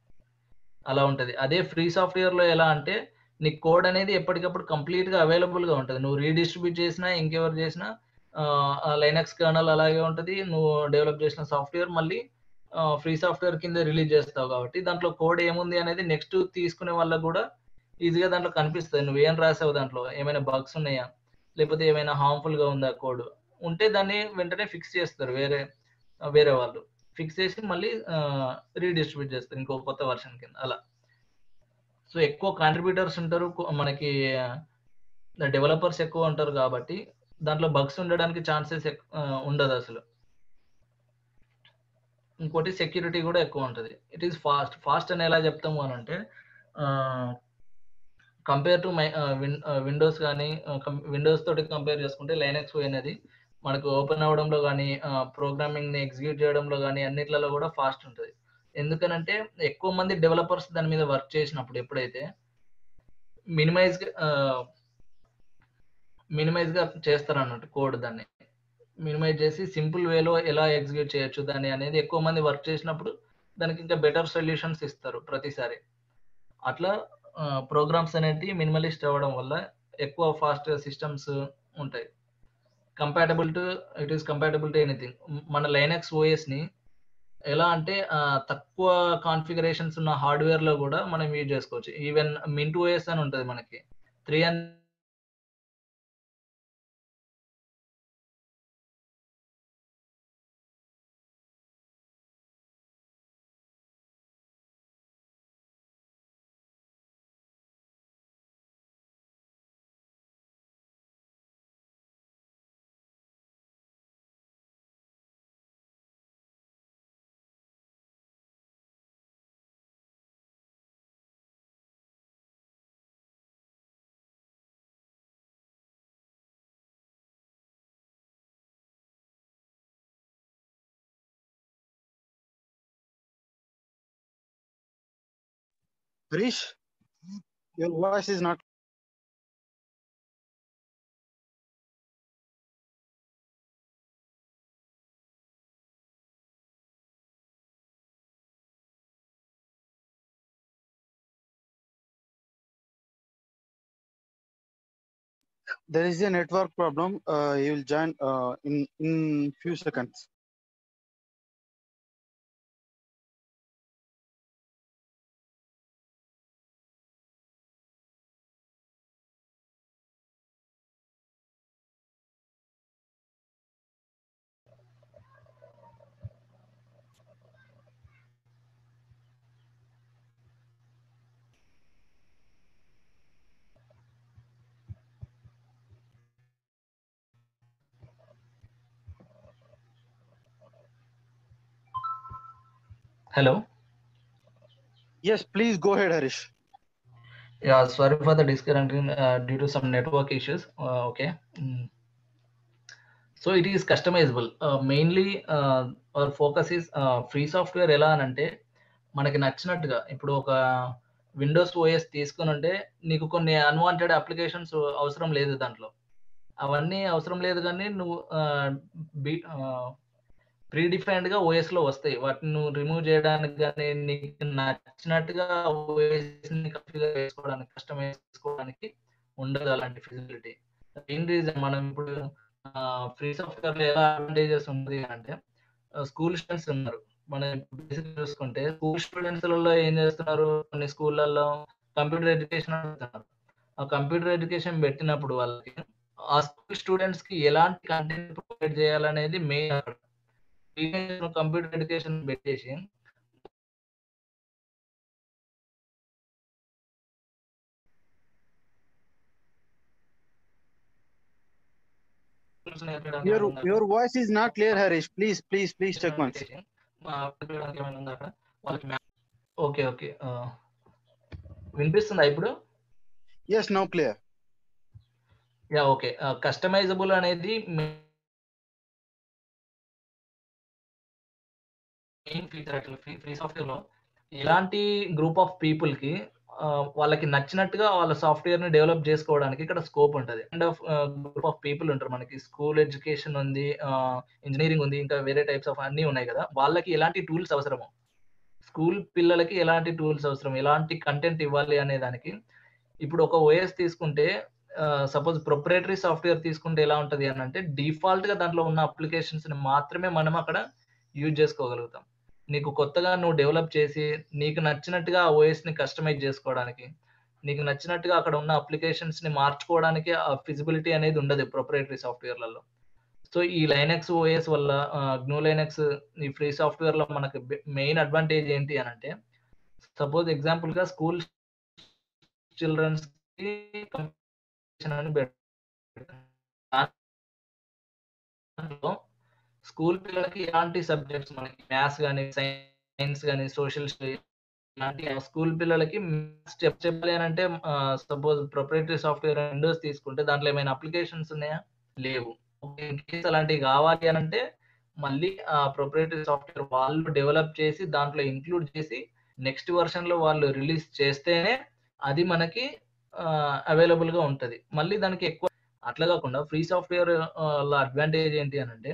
అలా ఉంటది అదే ఫ్రీ సాఫ్ట్వేర్ లో ఎలా అంటే నీ కోడ్ అనేది ఎప్పటికప్పుడు కంప్లీట్ గా అవైలబుల్ గా ఉంటుంది నువ్వు రీడిస్ట్రిబ్యూట్ చేసినా ఇంకెవరు చేసినా లైనక్స్ కర్నల్ అలాగే ఉంటుంది నువ్వు డెవలప్ చేసిన సాఫ్ట్వేర్ మళ్ళీ ఫ్రీ సాఫ్ట్వేర్ కింద రిలీజ్ చేస్తావు కాబట్టి దాంట్లో కోడ్ ఏముంది అనేది నెక్స్ట్ తీసుకునే వాళ్ళకు కూడా ఈజీగా దాంట్లో కనిపిస్తుంది నువ్వు ఏం రాసావు దాంట్లో ఏమైనా బగ్స్ ఉన్నాయా లేకపోతే ఏమైనా హార్మ్ఫుల్ గా ఉందా కోడ్ ఉంటే దాన్ని వెంటనే ఫిక్స్ చేస్తారు వేరే వేరే వాళ్ళు ఫిక్స్ చేసి మళ్ళీ రీడిస్ట్రిబ్యూట్ చేస్తారు ఇంకో కొత్త వర్షన్ కింద అలా సో ఎక్కువ కాంట్రిబ్యూటర్స్ ఉంటారు కొ- మనకి డెవలపర్స్ ఎక్కువ ఉంటారు కాబట్టి దాంట్లో బగ్స్ ఉండడానికి ఛాన్సెస్ ఉండదు అసలు ఇంకోటి సెక్యూరిటీ కూడా ఎక్కువ ఉంటుంది ఇట్ ఈస్ ఫాస్ట్ ఫాస్ట్ అని ఎలా చెప్తాము అని అంటే కంపేర్ టు మై విండోస్ కానీ విండోస్ తోటి కంపేర్ చేసుకుంటే లైనక్స్ అనేది మనకు ఓపెన్ అవ్వడంలో కానీ ప్రోగ్రామింగ్ ని ఎగ్జిక్యూట్ చేయడంలో కానీ అన్నిట్లలో కూడా ఫాస్ట్ ఉంటుంది ఎందుకనంటే ఎక్కువ మంది డెవలపర్స్ దాని మీద వర్క్ చేసినప్పుడు ఎప్పుడైతే మినిమైజ్ మినిమైజ్ గా చేస్తారు అన్నట్టు కోడ్ దాన్ని మినిమైజ్ చేసి సింపుల్ వేలో ఎలా ఎగ్జిక్యూట్ చేయొచ్చు దాన్ని అనేది ఎక్కువ మంది వర్క్ చేసినప్పుడు దానికి ఇంకా బెటర్ సొల్యూషన్స్ ఇస్తారు ప్రతిసారి అట్లా ప్రోగ్రామ్స్ అనేది మినిమలిస్ట్ అవ్వడం వల్ల ఎక్కువ ఫాస్ట్ సిస్టమ్స్ ఉంటాయి compatible to it is compatible to anything మన లైనక్స్ ఓఎస్ ని ఎలా అంటే ఆ, తక్కువ కాన్ఫిగరేషన్స్ ఉన్న హార్డ్వేర్ లో కూడా మనం యూజ్ చేసుకోవచ్చు ఈవెన్ మింట్ ఓఎస్ అని ఉంటుంది మనకి three and Harish, your voice is not. There is a network problem. Uh, you will join uh, in in few seconds. Hello Yes, please go ahead, Harish. Yeah, sorry for the disconnecting uh, due to some network issues. Uh, okay. Mm. So it is customizable. Uh, mainly uh, our focus is uh, free software ఎలా అని అంటే మనకి నచ్చినట్టుగా ఇప్పుడు ఒక Windows OS తీసుకుని ఉంటే నీకు కొన్ని అన్వాంటెడ్ అప్లికేషన్స్ అవసరం లేదు దాంట్లో అవన్నీ అవసరం లేదు కానీ నువ్వు బీ ప్రీ డిఫైన్డ్ గా ఓఎస్ లో వస్తాయి వాటిని నువ్వు రిమూవ్ చేయడానికి కానీ నీకు నచ్చినట్టుగా ఓఎస్ ని కాన్ఫిగర్ చేసుకోవడానికి కస్టమైజ్ చేసుకోవడానికి ఉండదు అలాంటి ఫెసిలిటీ మెయిన్ రీజన్ మనం ఇప్పుడు ఫ్రీ సాఫ్ట్వేర్ లో ఎలా అడ్వాంటేజెస్ ఉంది అంటే స్కూల్ స్టూడెంట్స్ ఉన్నారు మనం బేసిక్ చూసుకుంటే స్కూల్ స్టూడెంట్స్ లలో ఏం చేస్తున్నారు కొన్ని స్కూళ్ళల్లో కంప్యూటర్ ఎడ్యుకేషన్ అంటున్నారు ఆ కంప్యూటర్ ఎడ్యుకేషన్ పెట్టినప్పుడు వాళ్ళకి ఆ స్కూల్ స్టూడెంట్స్ కి ఎలాంటి కంటెంట్ ప్రొవైడ్ చేయాలనేది మెయిన్ అక్కడ కంప్యూటర్ ఎడ్యుకేషన్ పెట్టేసి Your your voice is not clear, Harish. Please, please, please check once. Okay okay వినిపిస్తుందా ఇప్పుడు Yes, now clear. Yeah okay customisable అనేది main feature actual free free software లో ఇలాంటి group of people కి ఆ, వాళ్ళకి నచ్చినట్టుగా వాళ్ళ సాఫ్ట్వేర్ ని డెవలప్ చేసుకోవడానికి ఇక్కడ స్కోప్ ఉంటుంది and of group of people ఉంటారు మనకి స్కూల్ ఎడ్యుకేషన్ ఉంది ఇంజనీరింగ్ ఉంది ఇంకా వేరే టైప్స్ ఆఫ్ అన్ని ఉన్నాయి కదా వాళ్ళకి ఎలాంటి టూల్స్ అవసరము స్కూల్ పిల్లలకి ఎలాంటి టూల్స్ అవసరం ఎలాంటి కంటెంట్ ఇవ్వాలి అనే దానికి ఇప్పుడు ఒక ఓఎస్ తీసుకుంటే సపోజ్ ప్రొపరేటరీ సాఫ్ట్వేర్ తీసుకుంటే ఎలా ఉంటది అని అంటే డిఫాల్ట్ గా దాంట్లో ఉన్న అప్లికేషన్స్ ని మాత్రమే మనం అక్కడ యూజ్ చేసుకోగలుగుతాం నీకు కొత్తగా నువ్వు డెవలప్ చేసి నీకు నచ్చినట్టుగా ఆ ఓఎస్ ని కస్టమైజ్ చేసుకోవడానికి నీకు నచ్చినట్టుగా అక్కడ ఉన్న అప్లికేషన్స్ ని మార్చుకోవడానికి ఆ ఫిజిబిలిటీ అనేది ఉండదు ప్రొపరేటరీ సాఫ్ట్వేర్లలో సో ఈ లైనక్స్ ఓఎస్ వల్ల గ్నూ లైనక్స్ ఈ ఫ్రీ సాఫ్ట్వేర్ లో మనకి మెయిన్ అడ్వాంటేజ్ ఏంటి అని అంటే సపోజ్ ఎగ్జాంపుల్ గా స్కూల్ చిల్డ్రన్స్ కి competition అని పెడతాం స్కూల్ పిల్లలకి ఎలాంటి సబ్జెక్ట్స్ మనకి మ్యాథ్స్ కానీ సైన్స్ కానీ సోషల్ ఇలాంటి స్కూల్ పిల్లలకి స్టెప్ చెప్పాలి అని అంటే సపోజ్ ప్రొపరేటరీ సాఫ్ట్వేర్ విండోస్ తీసుకుంటే దాంట్లో ఏమైనా అప్లికేషన్స్ ఉన్నాయా లేవు ఇన్ కేస్ అలాంటివి కావాలి అని అంటే మళ్ళీ ఆ ప్రొపరేటరీ సాఫ్ట్వేర్ వాళ్ళు డెవలప్ చేసి దాంట్లో ఇంక్లూడ్ చేసి నెక్స్ట్ వర్షన్ లో వాళ్ళు రిలీజ్ చేస్తేనే అది మనకి అవైలబుల్ గా ఉంటది మళ్ళీ దానికి ఎక్కువ అట్లా కాకుండా ఫ్రీ సాఫ్ట్వేర్ అడ్వాంటేజ్ ఏంటి అని అంటే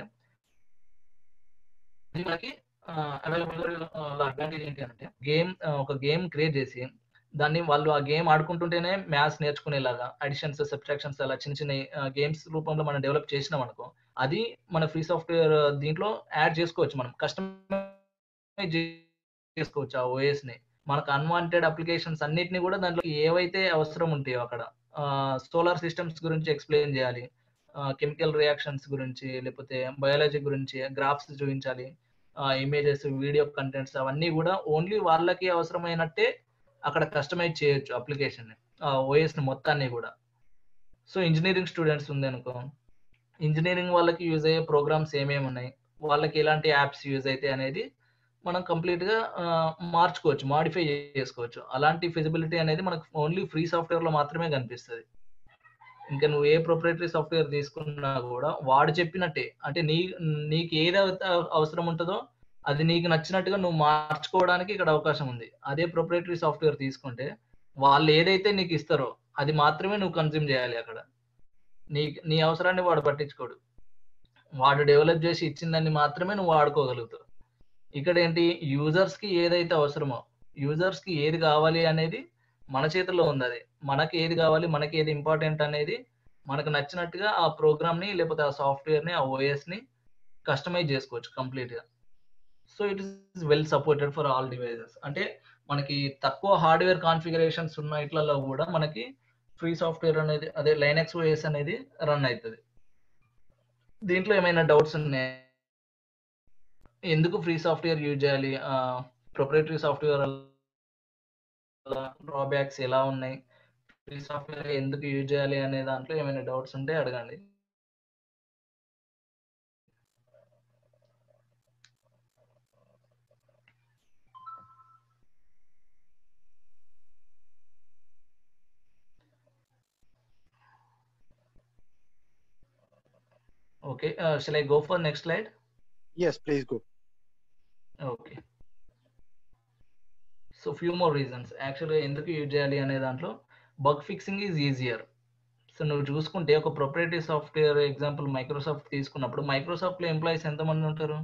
ఇది మనకి అవైలబుల్ అడ్వాంటేజ్ ఏంటి అంటే గేమ్ ఒక గేమ్ క్రియేట్ చేసి దాన్ని వాళ్ళు ఆ గేమ్ ఆడుకుంటుంటేనే మ్యాథ్స్ నేర్చుకునేలాగా అడిషన్స్ సబ్ట్రాక్షన్స్ అలా చిన్న చిన్న గేమ్స్ రూపంలో మనం డెవలప్ చేసినాం అనుకో అది మన ఫ్రీ సాఫ్ట్వేర్ దీంట్లో యాడ్ చేసుకోవచ్చు మనం కస్టమైజ్ చేసుకోవచ్చు ఆ ఓఎస్ ని మనకు అన్వాంటెడ్ అప్లికేషన్స్ అన్నిటిని కూడా దాంట్లో ఏవైతే అవసరం ఉంటాయో అక్కడ సోలార్ సిస్టమ్స్ గురించి ఎక్స్ప్లెయిన్ చేయాలి కెమికల్ రియాక్షన్స్ గురించి లేకపోతే బయాలజీ గురించి గ్రాఫ్స్ చూపించాలి ఇమేజెస్ వీడియో కంటెంట్స్ అవన్నీ కూడా ఓన్లీ వాళ్ళకి అవసరమైనట్టే అక్కడ కస్టమైజ్ చేయొచ్చు అప్లికేషన్ ఓఎస్ ని మొత్తాన్ని కూడా సో ఇంజనీరింగ్ స్టూడెంట్స్ ఉంది అనుకో ఇంజనీరింగ్ వాళ్ళకి యూజ్ అయ్యే ప్రోగ్రామ్స్ ఏమేమి ఉన్నాయి వాళ్ళకి ఎలాంటి యాప్స్ యూజ్ అయితే అనేది మనం కంప్లీట్ గా మార్చుకోవచ్చు మాడిఫై చేసుకోవచ్చు అలాంటి ఫెసిబిలిటీ అనేది మనకు ఓన్లీ ఫ్రీ సాఫ్ట్వేర్ లో మాత్రమే కనిపిస్తుంది ఇంకా నువ్వు ఏ ప్రొపరేటరీ సాఫ్ట్వేర్ తీసుకున్నా కూడా వాడు చెప్పినట్టే అంటే నీ నీకు ఏది అవసరం ఉంటుందో అది నీకు నచ్చినట్టుగా నువ్వు మార్చుకోవడానికి ఇక్కడ అవకాశం ఉంది అదే ప్రొపరేటరీ సాఫ్ట్వేర్ తీసుకుంటే వాళ్ళు ఏదైతే నీకు ఇస్తారో అది మాత్రమే నువ్వు కన్జ్యూమ్ చేయాలి అక్కడ నీ నీ అవసరాన్ని వాడు పట్టించుకోడు వాడు డెవలప్ చేసి ఇచ్చిందాన్ని మాత్రమే నువ్వు వాడుకోగలుగుతావు ఇక్కడ ఏంటి యూజర్స్ కి ఏదైతే అవసరమో యూజర్స్ కి ఏది కావాలి అనేది మన చేతిలో ఉంది అది మనకి ఏది కావాలి మనకి ఏది ఇంపార్టెంట్ అనేది మనకు నచ్చినట్టుగా ఆ ప్రోగ్రామ్ ని లేకపోతే ఆ సాఫ్ట్వేర్ ని ఆ ఓఎస్ ని కస్టమైజ్ చేసుకోవచ్చు కంప్లీట్ గా so it is well supported for all devices అంటే మనకి తక్కువ హార్డ్వేర్ కాన్ఫిగరేషన్స్ ఉన్న ఇట్లలో కూడా మనకి ఫ్రీ సాఫ్ట్వేర్ అనేది అదే లైనక్స్ ఓఎస్ అనేది రన్ అవుతుంది దీంట్లో ఏమైనా డౌట్స్ ఉన్నాయి ఎందుకు ఫ్రీ సాఫ్ట్వేర్ యూజ్ చేయాలి ప్రొపరేటరీ సాఫ్ట్వేర్ డ్రాబ్యాక్స్ ఎలా ఉన్నాయి ఫ్రీ సాఫ్ట్వేర్ ఎందుకు యూజ్ చేయాలి అనే దాంట్లో ఏమైనా డౌట్స్ ఉంటే అడగండి okay shall I go for next slide Yes, please go. Okay so few more reasons యాక్చువల్గా ఎందుకు యూజ్ చేయాలి అనే దాంట్లో bug fixing is easier so నువ్వు చూసుకుంటే ఒక ప్రొపరేటివ్ సాఫ్ట్వేర్ ఎగ్జాంపుల్ మైక్రోసాఫ్ట్ తీసుకున్నప్పుడు మైక్రోసాఫ్ట్లో ఎంప్లాయీస్ ఎంతమంది ఉంటారు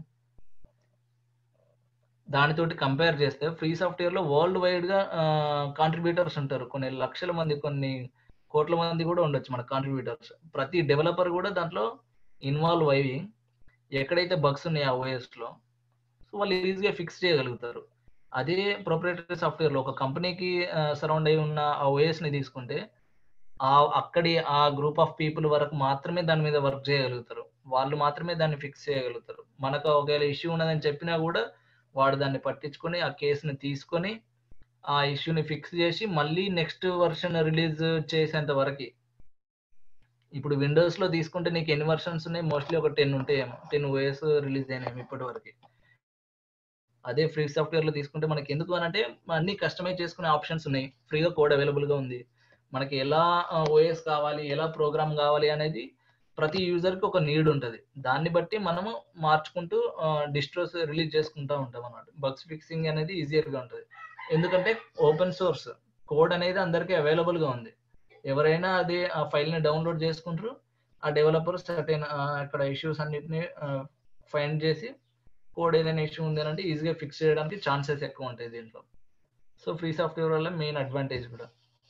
దానితోటి కంపేర్ చేస్తే ఫ్రీ సాఫ్ట్వేర్లో వరల్డ్ వైడ్గా కాంట్రిబ్యూటర్స్ ఉంటారు కొన్ని లక్షల మంది కొన్ని కోట్ల మంది కూడా ఉండొచ్చు మన కాంట్రిబ్యూటర్స్ ప్రతి డెవలపర్ కూడా దాంట్లో ఇన్వాల్వ్ అయ్యి ఎక్కడైతే బగ్స్ ఉన్నాయో ఆ ఓఎస్లో సో వాళ్ళు ఈజీగా ఫిక్స్ చేయగలుగుతారు అదే ప్రొపరేటరీ సాఫ్ట్వేర్లో ఒక కంపెనీకి సరౌండ్ అయి ఉన్న ఆ ఓఎస్ని తీసుకుంటే ఆ అక్కడి ఆ గ్రూప్ ఆఫ్ పీపుల్ వరకు మాత్రమే దాని మీద వర్క్ చేయగలుగుతారు వాళ్ళు మాత్రమే దాన్ని ఫిక్స్ చేయగలుగుతారు మనకు ఒకవేళ ఇష్యూ ఉన్నదని చెప్పినా కూడా వాడు దాన్ని పట్టించుకొని ఆ కేసుని తీసుకొని ఆ ఇష్యూని ఫిక్స్ చేసి మళ్ళీ నెక్స్ట్ వర్షన్ రిలీజ్ చేసేంత వరకు ఇప్పుడు విండోస్ లో తీసుకుంటే నీకు ఎన్ని వర్షన్స్ ఉన్నాయి మోస్ట్లీ ఒక టెన్ ఉంటాయేమో టెన్ ఓఎస్ రిలీజ్ అయినాయి ఇప్పటి వరకు అదే ఫ్రీ సాఫ్ట్వేర్ లో తీసుకుంటే మనకి ఎందుకు అని అంటే అన్ని కస్టమైజ్ చేసుకునే ఆప్షన్స్ ఉన్నాయి ఫ్రీగా కోడ్ అవైలబుల్ గా ఉంది మనకి ఎలా ఓఎస్ కావాలి ఎలా ప్రోగ్రామ్ కావాలి అనేది ప్రతి యూజర్ కి ఒక నీడ్ ఉంటుంది దాన్ని బట్టి మనము మార్చుకుంటూ డిస్ట్రోస్ రిలీజ్ చేసుకుంటూ ఉంటాం అన్నమాట బగ్స్ ఫిక్సింగ్ అనేది ఈజియర్ గా ఉంటుంది ఎందుకంటే ఓపెన్ సోర్స్ కోడ్ అనేది అందరికీ అవైలబుల్ గా ఉంది ఎవరైనా అది ఆ ఫైల్ ని డౌన్లోడ్ చేసుకుంటారు ఆ డెవలపర్ సర్టెన్ అక్కడ ఇష్యూస్ అన్నిటిని ఫైండ్ చేసి కోడ్ ఏదైనా ఇష్యూ ఉంది అంటే ఈజీగా ఫిక్స్ చేయడానికి ఛాన్సెస్ ఎక్కువ ఉంటాయి దీంట్లో సో ఫ్రీ సాఫ్ట్వేర్ వల్ల మెయిన్ అడ్వాంటేజ్ కూడా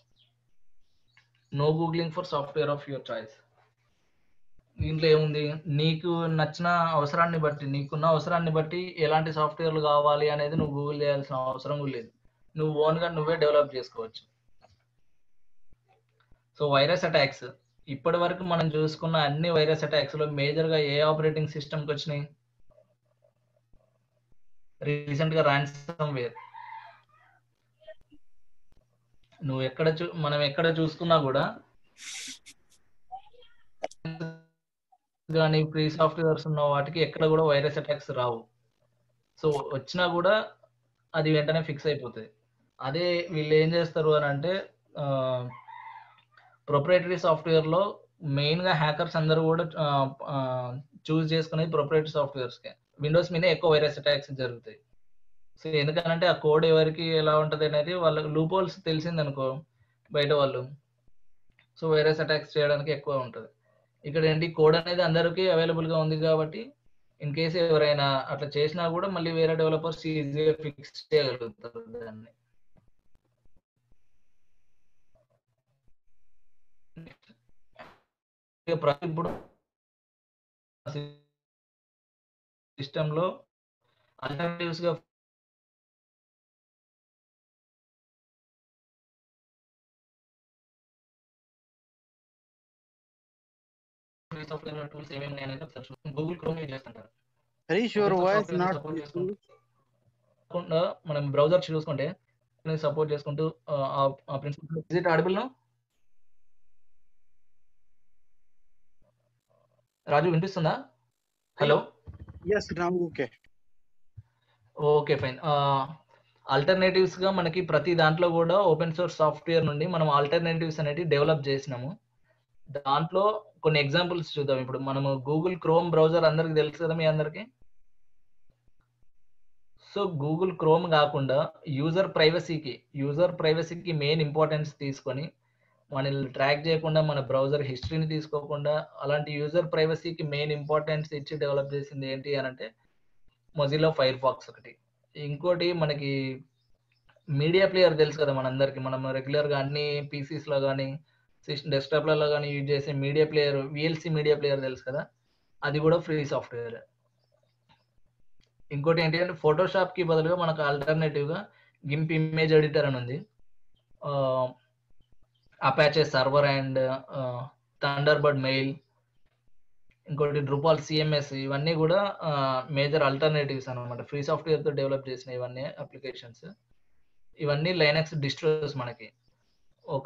no googling for software of your choice దీంట్లో ఏముంది నీకు నచ్చిన అవసరాన్ని బట్టి నీకున్న అవసరాన్ని బట్టి ఎలాంటి సాఫ్ట్వేర్లు కావాలి అనేది నువ్వు గూగుల్ చేయాల్సిన అవసరం కూడా లేదు నువ్వు ఓన్గా నువ్వే డెవలప్ చేసుకోవచ్చు సో వైరస్ అటాక్స్ ఇప్పటి వరకు మనం చూసుకున్న అన్ని వైరస్ అటాక్స్ లో మేజర్ గా ఏ ఆపరేటింగ్ సిస్టమ్ కి వచ్చినాయి రీసెంట్ గా ర్యాన్సమ్ వేర్ నువ్వు ఎక్కడ చూ మనం ఎక్కడ చూసుకున్నా కూడా కానీ ఫ్రీ సాఫ్ట్వేర్స్ ఉన్న వాటికి ఎక్కడ కూడా వైరస్ అటాక్స్ రావు సో వచ్చినా కూడా అది వెంటనే ఫిక్స్ అయిపోతుంది అదే వీళ్ళు ఏం చేస్తారు అని అంటే ప్రొపరేటరీ సాఫ్ట్వేర్ లో మెయిన్ గా హ్యాకర్స్ అందరూ కూడా చూస్ చేసుకునేది ప్రొపరేటరీ సాఫ్ట్వేర్స్ కే విండోస్ మీద ఎక్కువ వైరస్ అటాక్స్ జరుగుతాయి సో ఎందుకనంటే ఆ కోడ్ ఎవరికి ఎలా ఉంటది అనేది వాళ్ళకి లూప్ హోల్స్ తెలిసింది అనుకో బయట వాళ్ళు సో వైరస్ అటాక్స్ చేయడానికి ఎక్కువ ఉంటుంది ఇక్కడ ఏంటి కోడ్ అనేది అందరికీ అవైలబుల్ గా ఉంది కాబట్టి ఇన్ కేసు ఎవరైనా అట్లా చేసినా కూడా మళ్ళీ వేరే డెవలపర్స్ ఈజీగా ఫిక్స్ చేయగలుగుతారు దాన్ని ప్రతి ఇప్పుడు సిస్టమ్ లో ఆల్టర్నేటివ్స్ గా టూల్స్ ఏమేమి ఉన్నాయనేది ఒకసారి గూగుల్ క్రోమ్ యూజ్ చేస్తుంటారు Harish, your voice not support visible. చేసుకుంటూ మనం బ్రౌజర్ చూసుకుంటే సపోర్ట్ చేసుకుంటూ ఆ principle is it audible no Raju వినిపిస్తుందా hello Yes, now okay. Okay fine alternatives గా మనకి ప్రతి దాంట్లో కూడా ఓపెన్ సోర్స్ సాఫ్ట్వేర్ నుండి మనం ఆల్టర్నేటివ్స్ అనేవి డెవలప్ చేసినాము దాంట్లో కొన్ని ఎగ్జాంపుల్స్ చూద్దాం ఇప్పుడు మనము గూగుల్ క్రోమ్ బ్రౌజర్ అందరికి తెలుసు కదా మీ అందరికి సో గూగుల్ క్రోమ్ కాకుండా యూజర్ ప్రైవసీకి యూజర్ ప్రైవసీకి మెయిన్ ఇంపార్టెన్స్ తీసుకొని మనల్ని ట్రాక్ చేయకుండా మన బ్రౌజర్ హిస్టరీని తీసుకోకుండా అలాంటి యూజర్ ప్రైవసీకి మెయిన్ ఇంపార్టెన్స్ ఇచ్చి డెవలప్ చేసింది ఏంటి అని అంటే మొజిలో ఫైర్ ఫాక్స్ ఒకటి ఇంకోటి మనకి మీడియా ప్లేయర్ తెలుసు కదా మనందరికి మనం రెగ్యులర్ గా అన్ని పీసీస్ లో కానీ డెస్క్టాప్లలో కానీ యూజ్ చేసే media player VLC media player తెలుసు కదా అది కూడా ఫ్రీ సాఫ్ట్వేర్ ఇంకోటి ఏంటి అంటే ఫోటోషాప్ కి బదులుగా మనకు ఆల్టర్నేటివ్ గా గింప్ ఇమేజ్ ఎడిటర్ అని ఉంది Apache server and Thunderbird mail ఇంకోటి డ్రూపాల్ సిఎంఎస్ ఇవన్నీ కూడా మేజర్ ఆల్టర్నేటివ్స్ అనమాట ఫ్రీ సాఫ్ట్వేర్ తో డెవలప్ చేసిన ఇవన్నీ అప్లికేషన్స్ ఇవన్నీ లైనక్స్ డిస్ట్రోస్ మనకి ఒక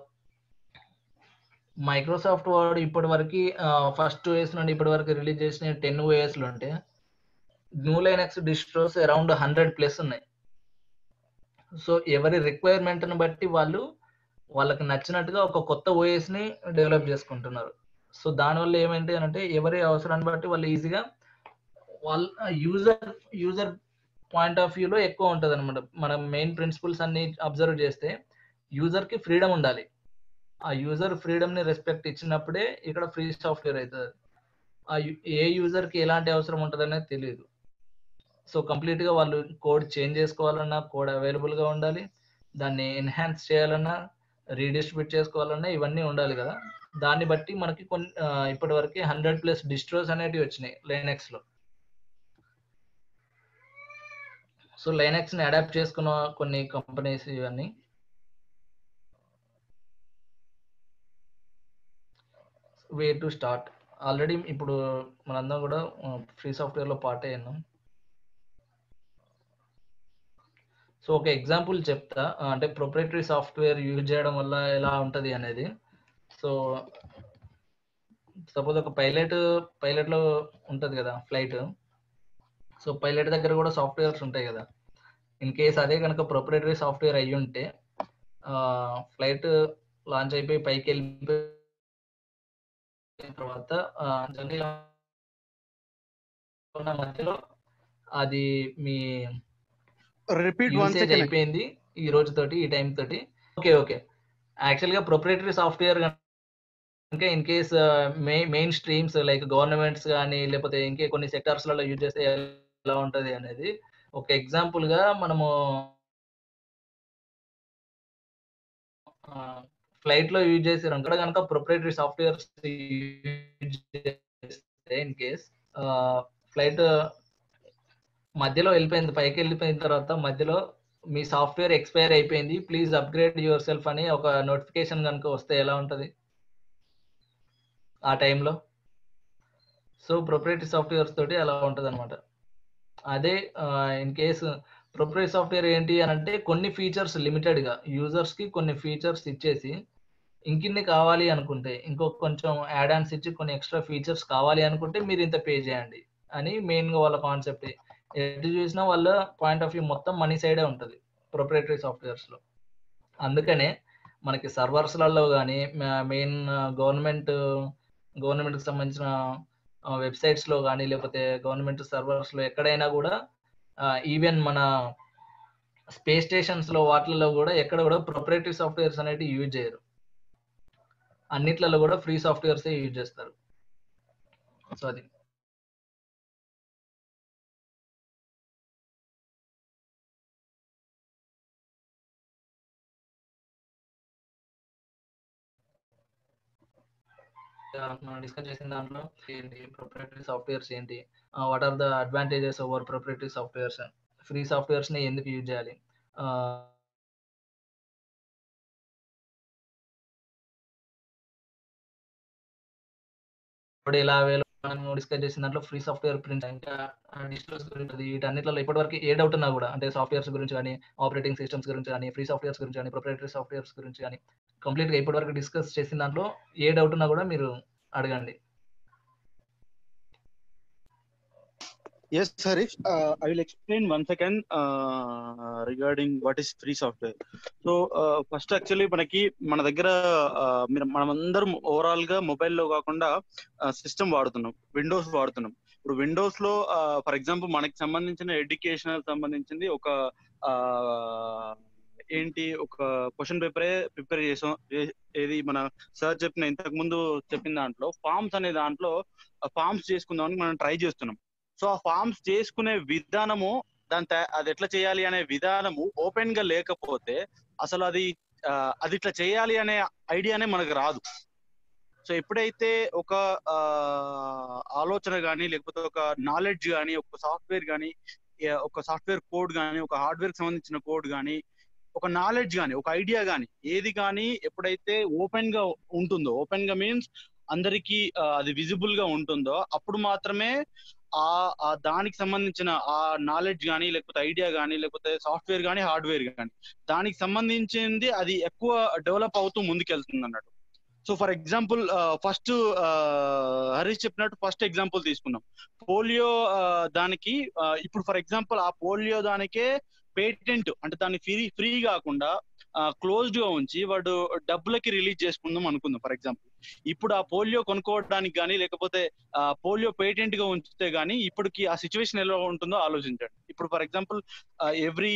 మైక్రోసాఫ్ట్ వాడు ఇప్పటి వరకు ఫస్ట్ ఓఎస్ నుండి ఇప్పటి వరకు రిలీజ్ చేసిన టెన్ ఓఎస్లు ఉంటే GNU Linux distros around hundred plus ఉన్నాయి సో ఎవరి రిక్వైర్మెంట్ని బట్టి వాళ్ళు వాళ్ళకి నచ్చినట్టుగా ఒక కొత్త ఓఎస్ ని డెవలప్ చేసుకుంటున్నారు సో దానివల్ల ఏమంటే అంటే ఎవరి అవసరాన్ని బట్టి వాళ్ళు ఈజీగా వాళ్ళ యూజర్ యూజర్ పాయింట్ ఆఫ్ వ్యూలో ఎక్కువ ఉంటుంది అనమాట మనం మెయిన్ ప్రిన్సిపల్స్ అన్ని అబ్జర్వ్ చేస్తే యూజర్ కి ఫ్రీడమ్ ఉండాలి ఆ యూజర్ ఫ్రీడమ్ ని రెస్పెక్ట్ ఇచ్చినప్పుడే ఇక్కడ ఫ్రీ సాఫ్ట్వేర్ అవుతుంది ఆ యు- ఏ యూజర్ కి ఎలాంటి అవసరం ఉంటుంది అనేది తెలియదు సో కంప్లీట్ గా వాళ్ళు కోడ్ చేంజ్ చేసుకోవాలన్నా కోడ్ అవైలబుల్ గా ఉండాలి దాన్ని ఎన్హాన్స్ చేయాలన్నా రీడిస్ట్రిబ్యూట్ చేసుకోవాలన్నా ఇవన్నీ ఉండాలి కదా దాన్ని బట్టి మనకి కొన్ని ఇప్పటి వరకు హండ్రెడ్ ప్లస్ డిస్ట్రోస్ అనేటివి వచ్చినాయి లైనెక్స్ లో సో లైనెక్స్ ని అడాప్ట్ చేసుకున్న కొన్ని కంపెనీస్ ఇవన్నీ వే టు స్టార్ట్ ఆల్రెడీ ఇప్పుడు మనందరం కూడా ఫ్రీ సాఫ్ట్వేర్ లో పార్ట్ అయ్యాం సో ఒక ఎగ్జాంపుల్ చెప్తా ఆ, అంటే ప్రొప్రైటరీ సాఫ్ట్వేర్ యూజ్ చేయడం వల్ల ఎలా ఉంటది అనేది సో సపోజ్ ఒక పైలట్ పైలట్ లో ఉంటది కదా ఫ్లైట్ సో పైలట్ దగ్గర కూడా సాఫ్ట్వేర్స్ ఉంటాయి కదా ఇన్ కేస్ అదే కనుక ప్రొప్రైటరీ సాఫ్ట్వేర్ అయ్యి ఉంటే ఫ్లైట్ లాంచ్ అయిపోయి పైకి వెళ్ళిపోయిన తర్వాత జర్నీ ఉన్న మధ్యలో అది మీ రిపీట్ వన్ యూసేజ్ సెకండ్ అయిపోయింది ఈ రోజు తోటి ఈ టైం తోటి ఓకే ఓకే యాక్చువల్ గా ప్రొప్రైటరీ సాఫ్ట్వేర్ ఇంకా in case main streams like governments కానీ లేకపోతే ఇంకే కొన్ని సెక్టార్స్ లలో యూజ్ చేస్తే ఎలా ఉంటది అనేది ఒక ఎగ్జాంపుల్ గా మనము ఫ్లైట్ లో యూజ్ చేసారు అక్కడ కనుక ప్రొప్రైటరీ సాఫ్ట్వేర్స్ యూజ్ చేస్తే ఇన్ కేస్ ఫ్లైట్ మధ్యలో వెళ్ళిపోయింది పైకి వెళ్ళిపోయిన తర్వాత మధ్యలో మీ సాఫ్ట్వేర్ ఎక్స్పైర్ అయిపోయింది ప్లీజ్ అప్గ్రేడ్ యువర్ సెల్ఫ్ అని ఒక నోటిఫికేషన్ కనుక వస్తే ఎలా ఉంటది ఆ టైంలో సో ప్రొపరేటరీ సాఫ్ట్వేర్స్ తోటి అలా ఉంటది అనమాట అదే ఇన్ కేస్ ప్రొపరేటరీ సాఫ్ట్వేర్ ఏంటి అని అంటే కొన్ని ఫీచర్స్ లిమిటెడ్ గా యూజర్స్ కి కొన్ని ఫీచర్స్ ఇచ్చేసి ఇంకిన్ని కావాలి అనుకుంటే ఇంకో కొంచెం యాడ్ ఆన్స్ ఇచ్చి కొన్ని ఎక్స్ట్రా ఫీచర్స్ కావాలి అనుకుంటే మీరు ఇంత పే చేయండి అని మెయిన్ గా వాళ్ళ కాన్సెప్ట్ ఎటు చూసినా వాళ్ళ పాయింట్ ఆఫ్ వ్యూ మొత్తం మనీ సైడే ఉంటుంది ప్రొపరేటరీ సాఫ్ట్వేర్స్ లో అందుకనే మనకి సర్వర్స్లలో కానీ మెయిన్ గవర్నమెంట్ గవర్నమెంట్ కి సంబంధించిన వెబ్సైట్స్ లో కానీ లేకపోతే గవర్నమెంట్ సర్వర్స్ లో ఎక్కడైనా కూడా ఈవెన్ మన స్పేస్ స్టేషన్స్ లో వాటిలలో కూడా ఎక్కడ కూడా ప్రొపరేటరీ సాఫ్ట్వేర్స్ అనేవి యూజ్ చేయరు అన్నిట్లలో కూడా ఫ్రీ సాఫ్ట్వేర్స్ యూజ్ చేస్తారు సో అది మనం డిస్కస్ చేసిన దాంట్లో ఏంటి ప్రొపరేటరీ సాఫ్ట్వేర్స్ ఏంటి what are the advantages over proprietary softwares free softwares ని ఎందుకు యూజ్ చేయాలి ఇప్పుడు ఇలా మనం డిస్కస్ చేసిన దాంట్లో ఫ్రీ సాఫ్ట్వేర్ ప్రింట్ ఇంకా డిజిటల్స్ గురించి వీటన్నిటిలో ఇప్పటి వరకు ఏ డౌట్ ఉన్నా కూడా అంటే సాఫ్ట్వేర్స్ గురించి కానీ ఆపరేటింగ్ సిస్టమ్స్ గురించి కానీ ఫ్రీ సాఫ్ట్వేర్స్ గురించి కానీ ప్రొపరేటరీ సాఫ్ట్వేర్స్ గురించి కానీ కంప్లీట్ గా ఇప్పటి వరకు డిస్కస్ చేసిన దాంట్లో ఏ డౌట్ ఉన్నా కూడా మీరు అడగండి Yes, Harish. Uh, I will explain once again uh, regarding what is free software. So first actually మనకి మన దగ్గర uh, మీరు మనమందరం ఓవరాల్ గా mobile లో కాకుండా సిస్టమ్ వాడుతున్నాం విండోస్ వాడుతున్నాం ఇప్పుడు విండోస్ లో ఫర్ ఎగ్జాంపుల్ మనకి సంబంధించిన ఎడ్యుకేషనల్ సంబంధించింది ఒక uh, ఏంటి ఒక క్వశ్చన్ పేపరే ప్రిపేర్ చేసాం ఏ- ఏది మన సార్ చెప్పిన ఇంతకు ముందు చెప్పిన దాంట్లో ఫార్మ్స్ అనే దాంట్లో ఫార్మ్స్ చేసుకుందామని మనం ట్రై చేస్తున్నాం సో ఆ ఫార్మ్స్ చేసుకునే విధానము దాని తయా- అది ఎట్లా చేయాలి అనే విధానము ఓపెన్ గా లేకపోతే అసలు అది ఆ, అది ఇట్లా చేయాలి అనే ఐడియానే మనకు రాదు సో ఎప్పుడైతే ఒక ఆ, ఆలోచన కానీ లేకపోతే ఒక నాలెడ్జ్ కానీ ఒక సాఫ్ట్వేర్ కానీ ఒక సాఫ్ట్వేర్ కోడ్ కానీ ఒక హార్డ్వేర్ సంబంధించిన కోడ్ కానీ ఒక నాలెడ్జ్ కానీ ఒక ఐడియా కానీ ఏది కానీ ఎప్పుడైతే ఓపెన్ గా ఉంటుందో ఓపెన్ గా మీన్స్ అందరికి అది విజిబుల్ గా ఉంటుందో అప్పుడు మాత్రమే ఆ ఆ దానికి సంబంధించిన ఆ నాలెడ్జ్ కానీ లేకపోతే ఐడియా కానీ లేకపోతే సాఫ్ట్వేర్ కానీ హార్డ్వేర్ కానీ దానికి సంబంధించింది అది ఎక్కువ డెవలప్ అవుతూ ముందుకెళ్తుంది అన్నట్టు so for example first Harish చెప్పినట్టు ఫస్ట్ ఎగ్జాంపుల్ తీసుకుందాం పోలియో దానికి ఆ, ఇప్పుడు ఫర్ ఎగ్జాంపుల్ ఆ పోలియో దానికే పేటెంట్ అంటే దాన్ని ఫ్రీ ఫ్రీ కాకుండా క్లోజ్డ్ గా ఉంచి వాడు డబ్బులకి రిలీజ్ చేసుకుందాం అనుకుందాం ఫర్ ఎగ్జాంపుల్ ఇప్పుడు ఆ పోలియో కొనుక్కోవడానికి కానీ లేకపోతే ఆ పోలియో పేటెంట్ గా ఉంచితే గానీ ఇప్పటికి ఆ సిచ్యువేషన్ ఎలా ఉంటుందో ఆలోచించండి ఇప్పుడు for example every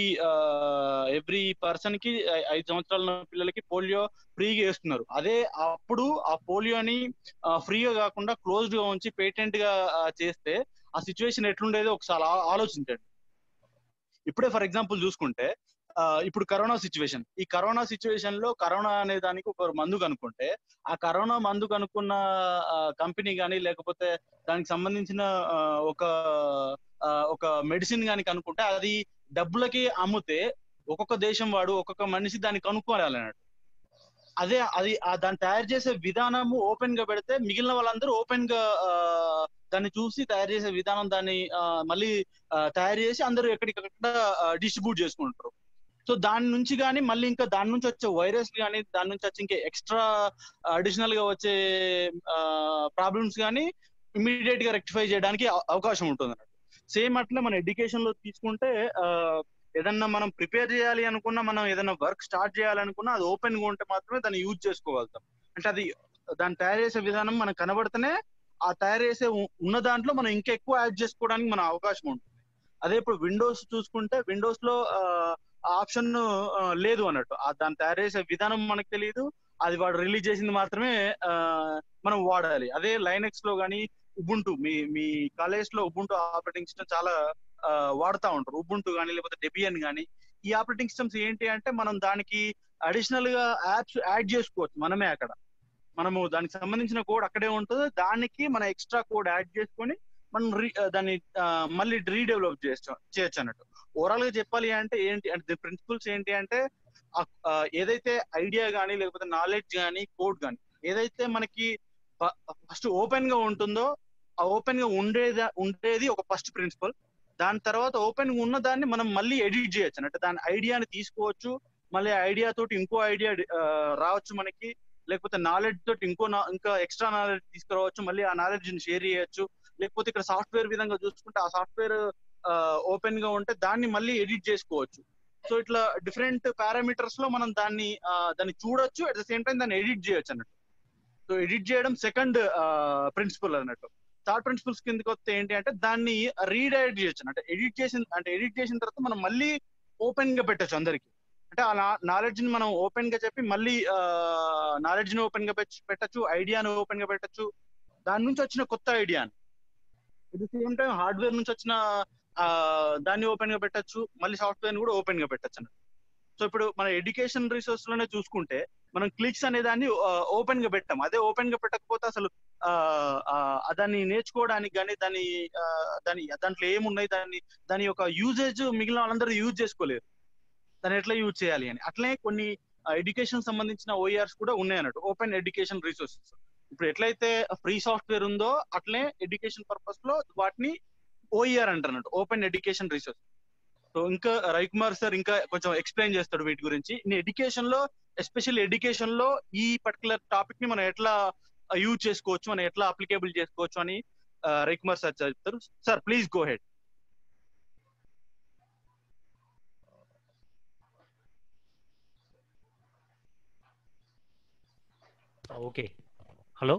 every person కి ఐ- ఐదు సంవత్సరాల ఉన్న పిల్లలకి పోలియో ఫ్రీగా వేస్తున్నారు అదే అప్పుడు ఆ పోలియోని ఫ్రీగా కాకుండా క్లోజ్డ్ గా ఉంచి పేటెంట్ గా ఆ, చేస్తే ఆ సిచ్యువేషన్ ఎట్లుండేదో ఒకసారి ఆ- ఆలోచించండి ఇప్పుడే ఫర్ ఎగ్జాంపుల్ చూసుకుంటే ఆ, ఇప్పుడు కరోనా సిచ్యువేషన్ ఈ కరోనా సిచ్యువేషన్ లో కరోనా అనే దానికి ఒక మందు కనుక్కుంటే ఆ కరోనా మందు కనుక్కున్న కంపెనీ కానీ లేకపోతే దానికి సంబంధించిన ఆ, ఒక ఆ, ఒక మెడిసిన్ కానీ కనుక్కుంటే అది డబ్బులకి అమ్మితే ఒక్కొక్క దేశం వాడు ఒక్కొక్క మనిషి దాన్ని కనుక్కోవాలి అన్నట్టు అదే అది ఆ దాన్ని తయారు చేసే విధానము ఓపెన్ గా పెడితే మిగిలిన వాళ్ళందరూ ఓపెన్ గా ఆ, దాన్ని చూసి తయారు చేసే విధానం దాన్ని ఆ, మళ్ళీ ఆ, తయారు చేసి అందరూ ఎక్కడికక్కడ డిస్ట్రిబ్యూట్ చేసుకుంటారు సో దాని నుంచి కానీ మళ్ళీ ఇంకా దాని నుంచి వచ్చే వైరస్ కానీ దాని నుంచి వచ్చే ఇంకా ఎక్స్ట్రా అడిషనల్ గా వచ్చే ప్రాబ్లమ్స్ కానీ ఇమీడియట్ గా రెక్టిఫై చేయడానికి అవ- అవకాశం ఉంటుంది అన్నట్టు సేమ్ అట్లా మన ఎడ్యుకేషన్ లో తీసుకుంటే ఆ, ఏదన్నా మనం ప్రిపేర్ చేయాలి అనుకున్నా మనం ఏదైనా వర్క్ స్టార్ట్ చేయాలనుకున్నా అది ఓపెన్ గా ఉంటే మాత్రమే దాన్ని యూజ్ చేసుకోగలుగుతాం అంటే అది దాన్ని తయారు చేసే విధానం మనకు కనబడితేనే ఆ తయారు చేసే ఉ- ఉన్న దాంట్లో మనం ఇంకా ఎక్కువ యాడ్ చేసుకోవడానికి మన అవకాశం ఉంటుంది అదే ఇప్పుడు విండోస్ చూసుకుంటే విండోస్ లో ఆప్షన్ లేదు అన్నట్టు ఆ దాన్ని తయారు చేసే విధానం మనకు తెలియదు అది వాడు రిలీజ్ చేసింది మాత్రమే ఆ, మనం వాడాలి అదే లైనెక్స్ లో కానీ ఉబుంటు మీ మీ కాలేజ్ లో ఉబుంటు ఆపరేటింగ్ సిస్టమ్ చాలా ఆ, వాడుతా ఉంటారు ఉబుంటు కానీ లేకపోతే డెబియన్ కానీ ఈ ఆపరేటింగ్ సిస్టమ్స్ ఏంటి అంటే మనం దానికి అడిషనల్ గా యాప్స్ యాడ్ చేసుకోవచ్చు మనమే అక్కడ మనము దానికి సంబంధించిన కోడ్ అక్కడే ఉంటుంది దానికి మన ఎక్స్ట్రా కోడ్ యాడ్ చేసుకొని మనం రీ దాన్ని ఆ, మళ్ళీ రీడెవలప్ చేయొచ్చు చేయొచ్చు అన్నట్టు ఓవరాల్ గా చెప్పాలి అంటే ఏంటి అంటే ప్రిన్సిపల్స్ ఏంటి అంటే ఆ- ఆ, ఏదైతే ఐడియా కానీ లేకపోతే నాలెడ్జ్ కానీ కోడ్ కానీ ఏదైతే మనకి ఫస్ట్ ఓపెన్ గా ఉంటుందో ఆ ఓపెన్ గా ఉండేది ఉండేది ఒక ఫస్ట్ ప్రిన్సిపల్ దాని తర్వాత ఓపెన్ గా ఉన్న దాన్ని మనం మళ్ళీ ఎడిట్ చేయొచ్చు అంటే దాని ఐడియాని తీసుకోవచ్చు మళ్ళీ ఐడియా తోటి ఇంకో ఐడియా రావచ్చు మనకి లేకపోతే నాలెడ్జ్ తోటి ఇంకో నా- ఇంకా ఎక్స్ట్రా నాలెడ్జ్ తీసుకురావచ్చు మళ్ళీ ఆ నాలెడ్జ్ ని షేర్ చేయొచ్చు లేకపోతే ఇక్కడ సాఫ్ట్వేర్ విధంగా చూసుకుంటే ఆ సాఫ్ట్వేర్ ఓపెన్ గా ఉంటే దాన్ని మళ్ళీ ఎడిట్ చేసుకోవచ్చు సో ఇట్లా డిఫరెంట్ పారామీటర్స్ లో మనం దాన్ని ఆ, దాన్ని చూడొచ్చు అట్ ద సేమ్ టైం దాన్ని ఎడిట్ చేయొచ్చు అన్నట్టు సో ఎడిట్ చేయడం సెకండ్ ప్రిన్సిపల్ అన్నట్టు థర్డ్ ప్రిన్సిపల్స్ కిందకి వస్తే ఏంటి అంటే దాన్ని రీడైరెక్ట్ చేయొచ్చు అంటే ఎడిట్ చేసిన అంటే ఎడిట్ చేసిన తర్వాత మనం మళ్ళీ ఓపెన్ గా పెట్టొచ్చు అందరికి అంటే ఆ నాలెడ్జ్ ని మనం ఓపెన్ గా చెప్పి మళ్ళీ నాలెడ్జ్ ని ఓపెన్ గా పెట్- పెట్టొచ్చు ఐడియాని ఓపెన్ గా పెట్టొచ్చు దాని నుంచి వచ్చిన కొత్త ఐడియాని at the same time hardware నుంచి వచ్చిన ఆ, దాన్ని ఓపెన్ గా పెట్టొచ్చు మళ్ళీ సాఫ్ట్వేర్ కూడా ఓపెన్ గా పెట్టొచ్చు అన్నట్టు సో ఇప్పుడు మన ఎడ్యుకేషన్ రిసోర్స్ లోనే చూసుకుంటే మనం క్లిక్స్ అనే దాన్ని ఓపెన్ గా పెట్టాం అదే ఓపెన్ గా పెట్టకపోతే అసలు ఆ, ఆ, దాన్ని నేర్చుకోవడానికి కానీ దాని ఆ, దాని దాంట్లో ఏమున్నాయి దాన్ని దాని యొక్క యూజేజ్ మిగిలిన వాళ్ళందరూ యూజ్ చేసుకోలేరు దాన్ని ఎట్లా యూజ్ చేయాలి అని అట్లనే కొన్ని ఎడ్యుకేషన్ సంబంధించిన ఓఆర్స్ కూడా ఉన్నాయి అన్నట్టు ఓపెన్ ఎడ్యుకేషన్ రిసోర్సెస్ ఇప్పుడు ఎట్లయితే ఫ్రీ సాఫ్ట్వేర్ ఉందో అట్లనే ఎడ్యుకేషన్ పర్పస్ లో వాటిని ఓఈఆర్ అంటారు అన్నట్టు ఓపెన్ ఎడ్యుకేషన్ రిసోర్స్ సో ఇంకా రవికుమార్ సార్ ఇంకా కొంచెం ఎక్స్ప్లెయిన్ చేస్తాడు వీటి గురించి ఎడ్యుకేషన్ లో ఎస్పెషల్ ఎడ్యుకేషన్ లో ఈ పర్టికులర్ టాపిక్ ని మనం ఎట్లా యూజ్ చేసుకోవచ్చు మనం ఎట్లా అప్లికేబుల్ చేసుకోవచ్చు అని ఆ, రవికుమార్ సార్ చెప్తారు sir please go ahead okay hello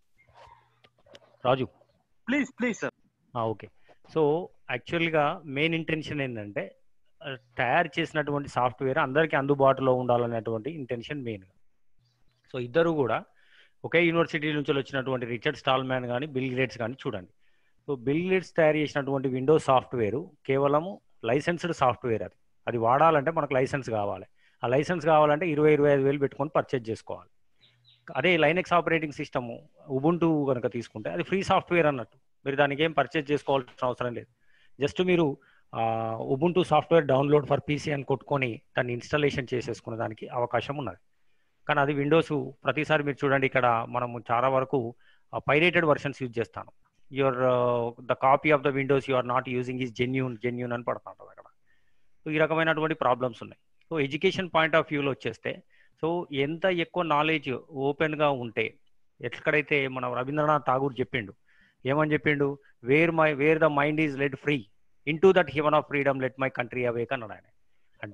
Raju please please sir okay so యాక్చువల్గా మెయిన్ ఇంటెన్షన్ ఏంటంటే ఆ, తయారు చేసినటువంటి సాఫ్ట్వేర్ అందరికీ అందుబాటులో ఉండాలనేటువంటి ఇంటెన్షన్ మెయిన్ సో ఇద్దరు కూడా ఒకే యూనివర్సిటీ నుంచి వచ్చినటువంటి రిచర్డ్ స్టాల్మ్యాన్ కానీ బిల్ గ్రేట్స్ కానీ చూడండి సో బిల్ గ్రేట్స్ తయారు చేసినటువంటి విండోస్ సాఫ్ట్వేర్ కేవలము లైసెన్స్డ్ సాఫ్ట్వేర్ అది అది వాడాలంటే మనకు లైసెన్స్ కావాలి ఆ లైసెన్స్ కావాలంటే ఇరవై ఇరవై ఐదు వేలు పెట్టుకొని పర్చేజ్ చేసుకోవాలి అదే లైనెక్స్ ఆపరేటింగ్ సిస్టమ్ ఉబుంటూ కనుక తీసుకుంటే అది ఫ్రీ సాఫ్ట్వేర్ అన్నట్టు మీరు దానికి ఏం పర్చేజ్ చేసుకోవాల్సిన అవసరం లేదు జస్ట్ మీరు Ubuntu software download for PC అని కొట్టుకొని దాన్ని ఇన్స్టాలేషన్ చేసేసుకునే దానికి అవకాశం ఉన్నది కానీ అది విండోస్ ప్రతిసారి మీరు చూడండి ఇక్కడ మనము చాలా వరకు పైరేటెడ్ వర్షన్స్ యూజ్ చేస్తాను your the copy of the Windows you are not using is genuine genuine అని పడుతుంటుంది అక్కడ సో ఈ రకమైనటువంటి ప్రాబ్లమ్స్ ఉన్నాయి సో ఎడ్యుకేషన్ పాయింట్ ఆఫ్ వ్యూలో వచ్చేస్తే సో ఎంత ఎక్కువ నాలెడ్జ్ ఓపెన్గా ఉంటే ఎక్కడైతే మన రవీంద్రనాథ్ ఠాగూర్ చెప్పిండు ఏమని చెప్పిండు where my where the mind is let free in to that heaven of freedom let my country awake అన్నాడు ఆయన అంటే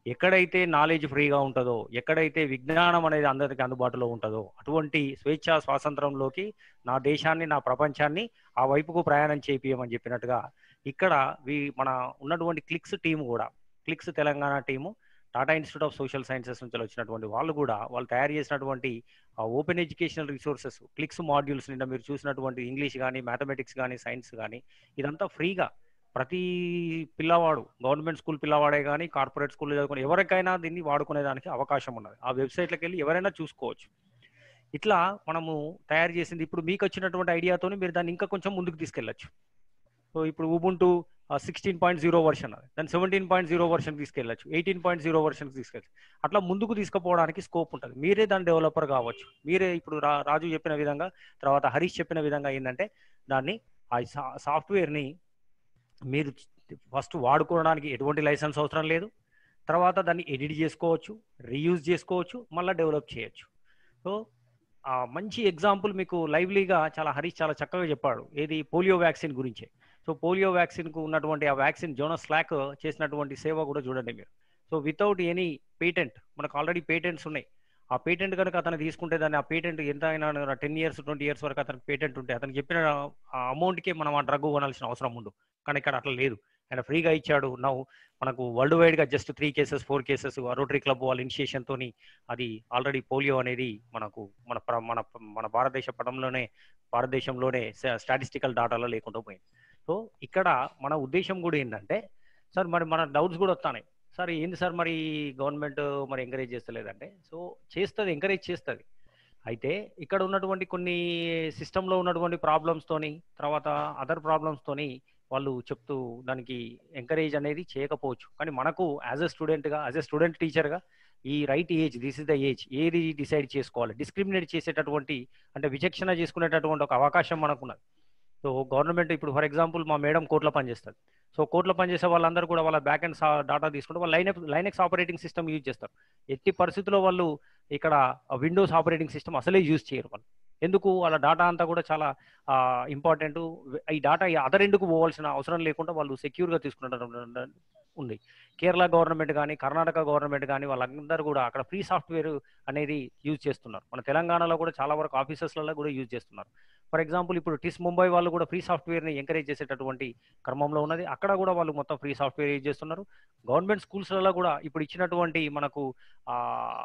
ఎక్కడైతే నాలెడ్జ్ ఫ్రీగా ఉంటుందో ఎక్కడైతే విజ్ఞానం అనేది అందరికి అందుబాటులో ఉంటుందో అటువంటి స్వేచ్ఛ స్వాతంత్రంలోకి నా దేశాన్ని నా ప్రపంచాన్ని ఆ వైపుకు ప్రయాణం చేపియమని చెప్పినట్టుగా ఇక్కడ వి మన ఉన్నటువంటి క్లిక్స్ టీం కూడా CLIx Telangana team Tata institute of social Sciences నుంచి వచ్చినటువంటి వాళ్ళు కూడా వాళ్ళు తయారు చేసినటువంటి open educational resources CLIx modules నిన్న మీరు చూసినటువంటి ఇంగ్లీష్ కానీ మ్యాథమెటిక్స్ కానీ సైన్స్ కానీ ఇదంతా ఫ్రీగా ప్రతి పిల్లవాడు గవర్నమెంట్ స్కూల్ పిల్లవాడే కానీ కార్పొరేట్ స్కూల్ చదువుకునే ఎవరికైనా దీన్ని వాడుకునే దానికి అవకాశం ఉన్నది ఆ వెబ్సైట్లకు వెళ్ళి ఎవరైనా చూసుకోవచ్చు ఇట్లా మనము తయారు చేసింది ఇప్పుడు మీకు వచ్చినటువంటి ఐడియాతోని మీరు దాన్ని ఇంకా కొంచెం ముందుకు తీసుకెళ్ళచ్చు సో ఇప్పుడు Ubuntu sixteen point zero version అది దాన్ని సెవెంటీన్ పాయింట్ జీరో వర్షన్ తీసుకెళ్ళచ్చు ఎయిటీన్ పాయింట్ జీరో వర్షన్ తీసుకెళ్ళచ్చు అట్లా ముందుకు తీసుకుపోవడానికి స్కోప్ ఉంటుంది మీరే దాని డెవలపర్ కావచ్చు మీరే ఇప్పుడు రా రాజు చెప్పిన విధంగా తర్వాత హరీష్ చెప్పిన విధంగా ఏంటంటే దాన్ని ఆ సాఫ్ట్వేర్ని మీరు ఫస్ట్ వాడుకోవడానికి ఎటువంటి లైసెన్స్ అవసరం లేదు తర్వాత దాన్ని ఎడిట్ చేసుకోవచ్చు రీయూజ్ చేసుకోవచ్చు మళ్ళీ డెవలప్ చేయొచ్చు సో ఆ మంచి ఎగ్జాంపుల్ మీకు లైవ్లీగా చాలా హరీష్ చాలా చక్కగా చెప్పాడు ఏది పోలియో వ్యాక్సిన్ గురించే సో పోలియో వ్యాక్సిన్కు ఉన్నటువంటి ఆ వ్యాక్సిన్ జోనస్ స్లాక్ చేసినటువంటి సేవ కూడా చూడండి మీరు సో వితౌట్ ఎనీ పేటెంట్ మనకు ఆల్రెడీ పేటెంట్స్ ఉన్నాయి ఆ పేటెంట్ కనుక అతను తీసుకుంటే దాన్ని ఆ పేటెంట్ ఎంత అయినా టెన్ ఇయర్స్ ట్వంటీ ఇయర్స్ వరకు అతనికి పేటెంట్ ఉంటే అతను చెప్పిన ఆ అమౌంట్కే మనం ఆ డ్రగ్ కొనాల్సిన అవసరం ఉండు కానీ ఇక్కడ అట్లా లేదు ఆయన ఫ్రీగా ఇచ్చాడు నవ్వు మనకు వరల్డ్ వైడ్గా just three cases four cases rotary club వాళ్ళ ఇనిషియేషన్ తోని అది ఆల్రెడీ పోలియో అనేది మనకు మన ప్ర- మన మన భారతదేశ పటంలోనే భారతదేశంలోనే స్టాటిస్టికల్ డాటాలో లేకుండా పోయింది సో ఇక్కడ మన ఉద్దేశం కూడా ఏంటంటే సార్ మరి మన డౌట్స్ కూడా వస్తున్నాయి సార్ ఏంది సార్ మరి గవర్నమెంట్ మరి ఎంకరేజ్ చేస్తలేదంటే సో చేస్తుంది ఎంకరేజ్ చేస్తుంది అయితే ఇక్కడ ఉన్నటువంటి కొన్ని సిస్టంలో ఉన్నటువంటి ప్రాబ్లమ్స్ తోని తర్వాత అదర్ ప్రాబ్లమ్స్ తోని వాళ్ళు చెప్తూ దానికి ఎంకరేజ్ అనేది చేయకపోవచ్చు కానీ మనకు యాజ్ ఎ స్టూడెంట్గా యాజ్ ఎ స్టూడెంట్ టీచర్గా ఈ right age this is the age ఏది డిసైడ్ చేసుకోవాలి డిస్క్రిమినేట్ చేసేటటువంటి అంటే విచక్షణ చేసుకునేటటువంటి ఒక అవకాశం మనకున్నది సో గవర్నమెంట్ ఇప్పుడు ఫర్ ఎగ్జాంపుల్ మా మేడం కోర్టులో పనిచేస్తుంది సో కోర్టులో పనిచేసే వాళ్ళందరూ కూడా వాళ్ళ బ్యాక్ అండ్ డాటా తీసుకుంటే వాళ్ళు line Linux operating system use చేస్తారు ఎట్టి పరిస్థితుల్లో వాళ్ళు ఇక్కడ విండోస్ ఆపరేటింగ్ సిస్టమ్ అసలే యూజ్ చేయరు వాళ్ళు ఎందుకు వాళ్ళ డాటా అంతా కూడా చాలా ఇంపార్టెంట్ ఈ డాటా అదర్ ఎందుకు పోవాల్సిన అవసరం లేకుండా వాళ్ళు సెక్యూర్గా తీసుకున్నట్టు ఉంది కేరళ గవర్నమెంట్ కానీ కర్ణాటక గవర్నమెంట్ కానీ వాళ్ళందరూ కూడా అక్కడ ఫ్రీ సాఫ్ట్వేర్ అనేది యూజ్ చేస్తున్నారు మన తెలంగాణలో కూడా చాలా వరకు ఆఫీసెస్లలో కూడా యూజ్ చేస్తున్నారు ఫర్ ఎగ్జాంపుల్ ఇప్పుడు టిస్ ముంబై వాళ్ళు కూడా ఫ్రీ సాఫ్ట్వేర్ని ఎంకరేజ్ చేసేటటువంటి క్రమంలో ఉన్నది అక్కడ కూడా వాళ్ళు మొత్తం ఫ్రీ సాఫ్ట్వేర్ యూజ్ చేస్తున్నారు గవర్నమెంట్ స్కూల్స్లలో కూడా ఇప్పుడు ఇచ్చినటువంటి మనకు ఆ,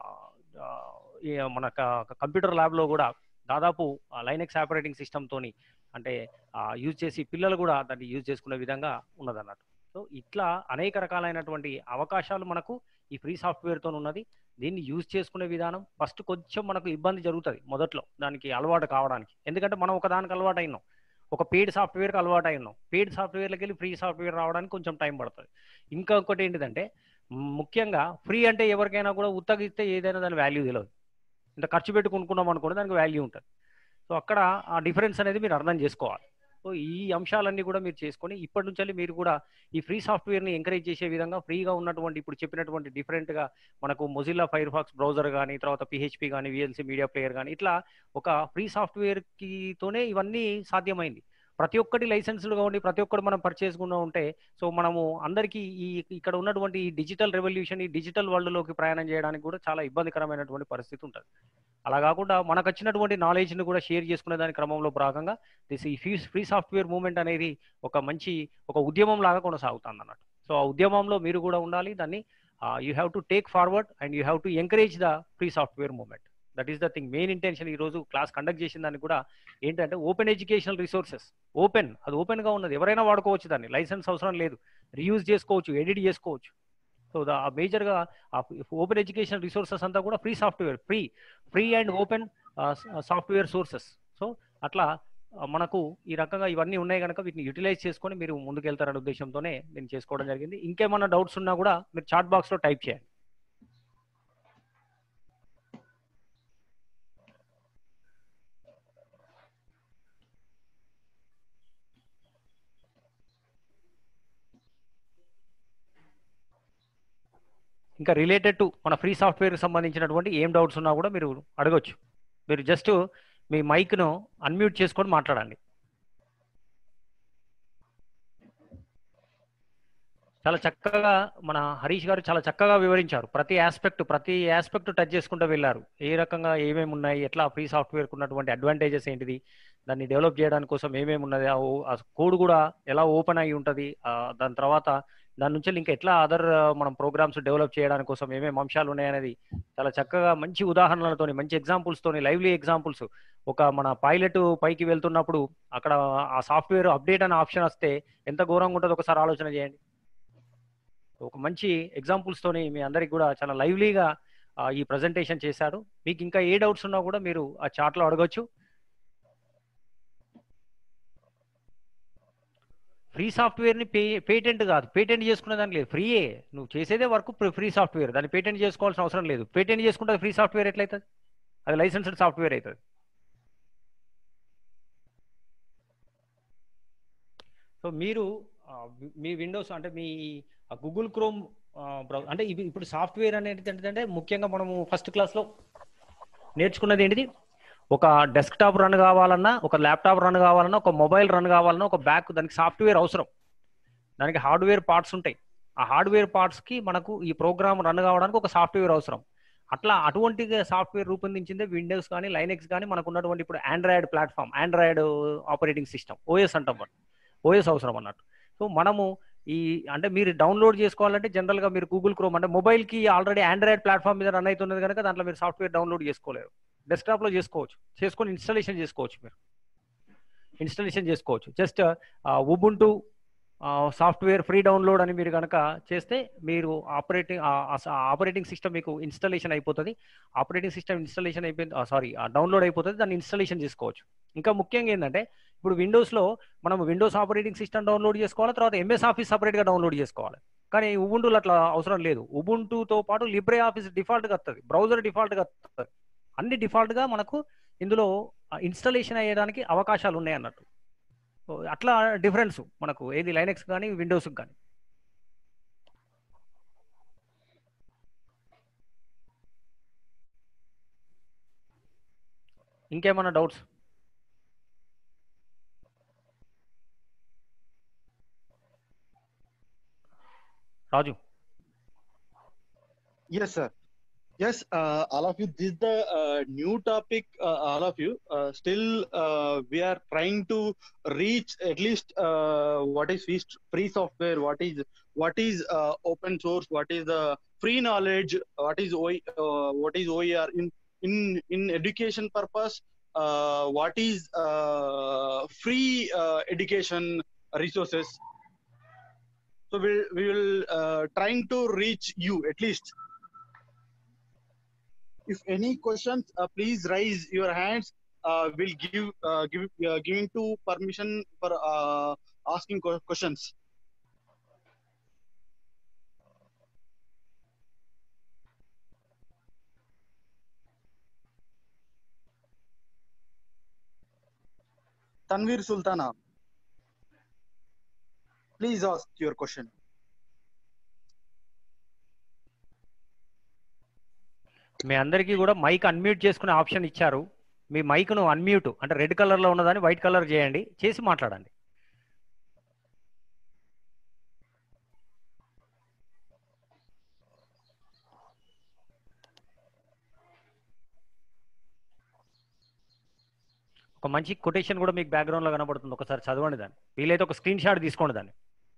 ఆ, ఈ మన కంప్యూటర్ ల్యాబ్లో కూడా దాదాపు లైనెక్స్ ఆపరేటింగ్ సిస్టమ్ తోని అంటే యూజ్ చేసి పిల్లలు కూడా దాన్ని యూజ్ చేసుకునే విధంగా ఉన్నదన్నట్టు సో ఇట్లా అనేక రకాలైనటువంటి అవకాశాలు మనకు ఈ ఫ్రీ సాఫ్ట్వేర్తో ఉన్నది దీన్ని యూజ్ చేసుకునే విధానం ఫస్ట్ కొంచెం మనకు ఇబ్బంది జరుగుతుంది మొదట్లో దానికి అలవాటు కావడానికి ఎందుకంటే మనం ఒక దానికి అలవాటు అయినాం ఒక పెయిడ్ సాఫ్ట్వేర్కి అలవాటు అయినాం పెయిడ్ సాఫ్ట్వేర్లకి వెళ్ళి ఫ్రీ సాఫ్ట్వేర్ రావడానికి కొంచెం టైం పడుతుంది ఇంకా ఒకటి ఏంటిదంటే ముఖ్యంగా ఫ్రీ అంటే ఎవరికైనా కూడా ఉత్తగిస్తే ఏదైనా దాని వాల్యూ తెలియదు ఇంత ఖర్చు పెట్టి కొనుక్కున్నాం అనుకోండి దానికి వాల్యూ ఉంటుంది సో అక్కడ ఆ డిఫరెన్స్ అనేది మీరు అర్థం చేసుకోవాలి సో ఈ అంశాలన్నీ కూడా మీరు చేసుకొని ఇప్పటి నుంచి మీరు కూడా ఈ ఫ్రీ సాఫ్ట్వేర్ని ఎంకరేజ్ చేసే విధంగా ఫ్రీగా ఉన్నటువంటి ఇప్పుడు చెప్పినటువంటి డిఫరెంట్గా మనకు మొజిల్లా ఫైర్ ఫాక్స్ బ్రౌజర్ కానీ తర్వాత పిహెచ్పి కానీ విఎల్సి మీడియా ప్లేయర్ కానీ ఇట్లా ఒక ఫ్రీ సాఫ్ట్వేర్కి తోనే ఇవన్నీ సాధ్యమైంది ప్రతి ఒక్కటి లైసెన్స్లుగా ఉండి ప్రతి ఒక్కటి మనం పర్చేస్ కూడా ఉంటే సో మనము అందరికీ ఈ ఇక్కడ ఉన్నటువంటి ఈ డిజిటల్ రెవల్యూషన్ ఈ డిజిటల్ వరల్డ్లోకి ప్రయాణం చేయడానికి కూడా చాలా ఇబ్బందికరమైనటువంటి పరిస్థితి ఉంటుంది అలా కాకుండా మనకు వచ్చినటువంటి నాలెడ్జ్ని కూడా షేర్ చేసుకునే దాని క్రమంలో భాగంగా దిస్ ఈ ఫ్రీ ఫ్రీ సాఫ్ట్వేర్ మూవ్మెంట్ అనేది ఒక మంచి ఒక ఉద్యమం లాగా కొనసాగుతుంది అన్నట్టు సో ఆ ఉద్యమంలో మీరు కూడా ఉండాలి దాన్ని you have to take forward and you have to encourage the free software movement that is the thing main intention ఈ రోజు క్లాస్ కండక్ట్ చేసిన దానికి కూడా ఏంటంటే ఓపెన్ ఎడ్యుకేషనల్ రిసోర్సెస్ ఓపెన్ అది ఓపెన్ గా ఉన్నది ఎవరైనా వాడుకోవచ్చు దాన్ని లైసెన్స్ అవసరం లేదు రీయూజ్ చేసుకోవచ్చు ఎడిట్ చేసుకోవచ్చు సో ద మేజర్ గా ఓపెన్ ఎడ్యుకేషన్ రిసోర్సెస్ అంతా కూడా free software free free and open software sources so అట్లా ఆ, మనకు ఈ రకంగా ఇవన్నీ ఉన్నాయి కనుక వీటిని యూటిలైజ్ చేసుకొని మీరు ముందుకెళ్తారనే ఉద్దేశంతోనే నేను చేసుకోవడం జరిగింది ఇంకేమైనా డౌట్స్ ఉన్నా కూడా మీరు చాట్ బాక్స్ లో టైప్ చేయండి ఇంకా రిలేటెడ్ టు మన ఫ్రీ సాఫ్ట్వేర్ సంబంధించినటువంటి ఏం డౌట్స్ ఉన్నా కూడా మీరు అడగొచ్చు మీరు జస్ట్ మీ మైక్ను అన్మ్యూట్ చేసుకొని మాట్లాడండి చాలా చక్కగా మన హరీష్ గారు చాలా చక్కగా వివరించారు ప్రతి ఆస్పెక్ట్ ప్రతి ఆస్పెక్ట్ టచ్ చేసుకుంటూ వెళ్ళారు ఏ రకంగా ఏమేమి ఉన్నాయి ఎట్లా ఫ్రీ సాఫ్ట్వేర్కి ఉన్నటువంటి అడ్వాంటేజెస్ ఏంటిది దాన్ని డెవలప్ చేయడానికి కోసం ఏమేమి ఉన్నది ఆ కోడ్ కూడా ఎలా ఓపెన్ అయి ఉంటుంది దాని తర్వాత దాని నుంచి ఇంకా ఎట్లా అదర్ మనం ప్రోగ్రామ్స్ డెవలప్ చేయడానికి కోసం ఏమేమి అంశాలు ఉన్నాయనేది చాలా చక్కగా మంచి ఉదాహరణలతోని మంచి ఎగ్జాంపుల్స్ తోని లైవ్లీ ఎగ్జాంపుల్స్ ఒక మన పైలట్ పైకి వెళ్తున్నప్పుడు అక్కడ ఆ సాఫ్ట్వేర్ అప్డేట్ అనే ఆప్షన్ వస్తే ఎంత ఘోరంగా ఉంటుందో ఒకసారి ఆలోచన చేయండి ఒక మంచి ఎగ్జాంపుల్స్ తోని మీ అందరికి కూడా చాలా లైవ్లీగా ఈ ప్రజెంటేషన్ చేశారు మీకు ఇంకా ఏ డౌట్స్ ఉన్నా కూడా మీరు ఆ చాట్లో అడగొచ్చు ఫ్రీ సాఫ్ట్వేర్ ని పే పేటెంట్ కాదు పేటెంట్ చేసుకునే దానికి లేదు ఫ్రీయే నువ్వు చేసేదే వర్క్ ఫ్రీ సాఫ్ట్వేర్ దాన్ని పేటెంట్ చేసుకోవాల్సిన అవసరం లేదు పేటెంట్ చేసుకుంటే ఫ్రీ సాఫ్ట్వేర్ ఎట్లయితుంది అది లైసెన్స్డ్ సాఫ్ట్వేర్ అవుతుంది సో మీరు మీ విండోస్ అంటే మీ గూగుల్ క్రోమ్ అంటే ఇవి ఇప్పుడు సాఫ్ట్వేర్ అనేది ఏంటంటే ముఖ్యంగా మనము ఫస్ట్ క్లాస్లో నేర్చుకున్నది ఏంటిది ఒక డెస్క్టాప్ రన్ కావాలన్నా ఒక ల్యాప్టాప్ రన్ కావాలన్నా ఒక మొబైల్ రన్ కావాలన్నా ఒక బ్యాక్ దానికి సాఫ్ట్వేర్ అవసరం దానికి హార్డ్వేర్ పార్ట్స్ ఉంటాయి ఆ హార్డ్వేర్ పార్ట్స్కి మనకు ఈ ప్రోగ్రామ్ రన్ కావడానికి ఒక సాఫ్ట్వేర్ అవసరం అట్లా అటువంటి సాఫ్ట్వేర్ రూపొందించిందే విండోస్ కానీ లైనెక్స్ కానీ మనకు ఉన్నటువంటి ఇప్పుడు Android platform Android operating system OS అంటాం మనం ఓఎస్ అవసరం అన్నట్టు సో మనము ఈ అంటే మీరు డౌన్లోడ్ చేసుకోవాలంటే జనరల్గా మీరు గూగుల్ క్రోమ్ అంటే మొబైల్కి ఆల్రెడీ ఆండ్రాయిడ్ ప్లాట్ఫామ్ మీద రన్ అవుతున్నది కనుక దాంట్లో మీరు సాఫ్ట్వేర్ డౌన్లోడ్ చేసుకోలేరు డెస్క్టాప్లో చేసుకోవచ్చు చేసుకొని ఇన్స్టాలేషన్ చేసుకోవచ్చు మీరు ఇన్స్టాలేషన్ చేసుకోవచ్చు just Ubuntu software free download అని మీరు కనుక చేస్తే మీరు ఆపరేటింగ్ ఆపరేటింగ్ సిస్టమ్ మీకు ఇన్స్టాలేషన్ అయిపోతుంది ఆపరేటింగ్ సిస్టమ్ ఇన్స్టాలేషన్ అయిపోయింది సారీ డౌన్లోడ్ అయిపోతుంది దాన్ని ఇన్స్టాలేషన్ చేసుకోవచ్చు ఇంకా ముఖ్యంగా ఏంటంటే ఇప్పుడు విండోస్లో మనం విండోస్ ఆపరేటింగ్ సిస్టమ్ డౌన్లోడ్ చేసుకోవాలి తర్వాత ఎంఎస్ ఆఫీస్ సపరేట్గా డౌన్లోడ్ చేసుకోవాలి కానీ ఉబుంటులో అట్లా అవసరం లేదు ఉబుంటుతో పాటు లిబ్రే ఆఫీస్ డిఫాల్ట్గా వస్తుంది బ్రౌజర్ డిఫాల్ట్గా వస్తుంది అన్ని డిఫాల్ట్గా మనకు ఇందులో ఇన్స్టాలేషన్ అయ్యేదానికి అవకాశాలు ఉన్నాయి అన్నట్టు అట్లా డిఫరెన్స్ మనకు ఏది లైనెక్స్ కానీ విండోస్ కానీ ఇంకేమన్నా doubts Raju Yes, sir. Yes, uh, all of you. This is the uh, new topic. Uh, all of you. Uh, still, uh, we are trying to reach at least uh, what is free, free software, what is what is uh, open source, what is the free knowledge, what is OE, uh, what is OER in in in education purpose. Uh, what is uh, free uh, education resources? So we we will uh, trying to reach you at least if any questions uh, please raise your hands uh, we'll give uh, give uh, giving to permission for uh, asking que- questions tanvir sultana please ask your question మీ అందరికీ కూడా mic unmute చేసుకునే option ఇచ్చారు మీ మైక్ను unmute అంటే red కలర్లో ఉన్నదాన్ని white colour చేయండి చేసి మాట్లాడండి ఒక మంచి కొటేషన్ కూడా మీకు బ్యాక్గ్రౌండ్లో కనబడుతుంది ఒకసారి చదవండి దాన్ని వీలైతే ఒక స్క్రీన్ షాట్ తీసుకోండి దాన్ని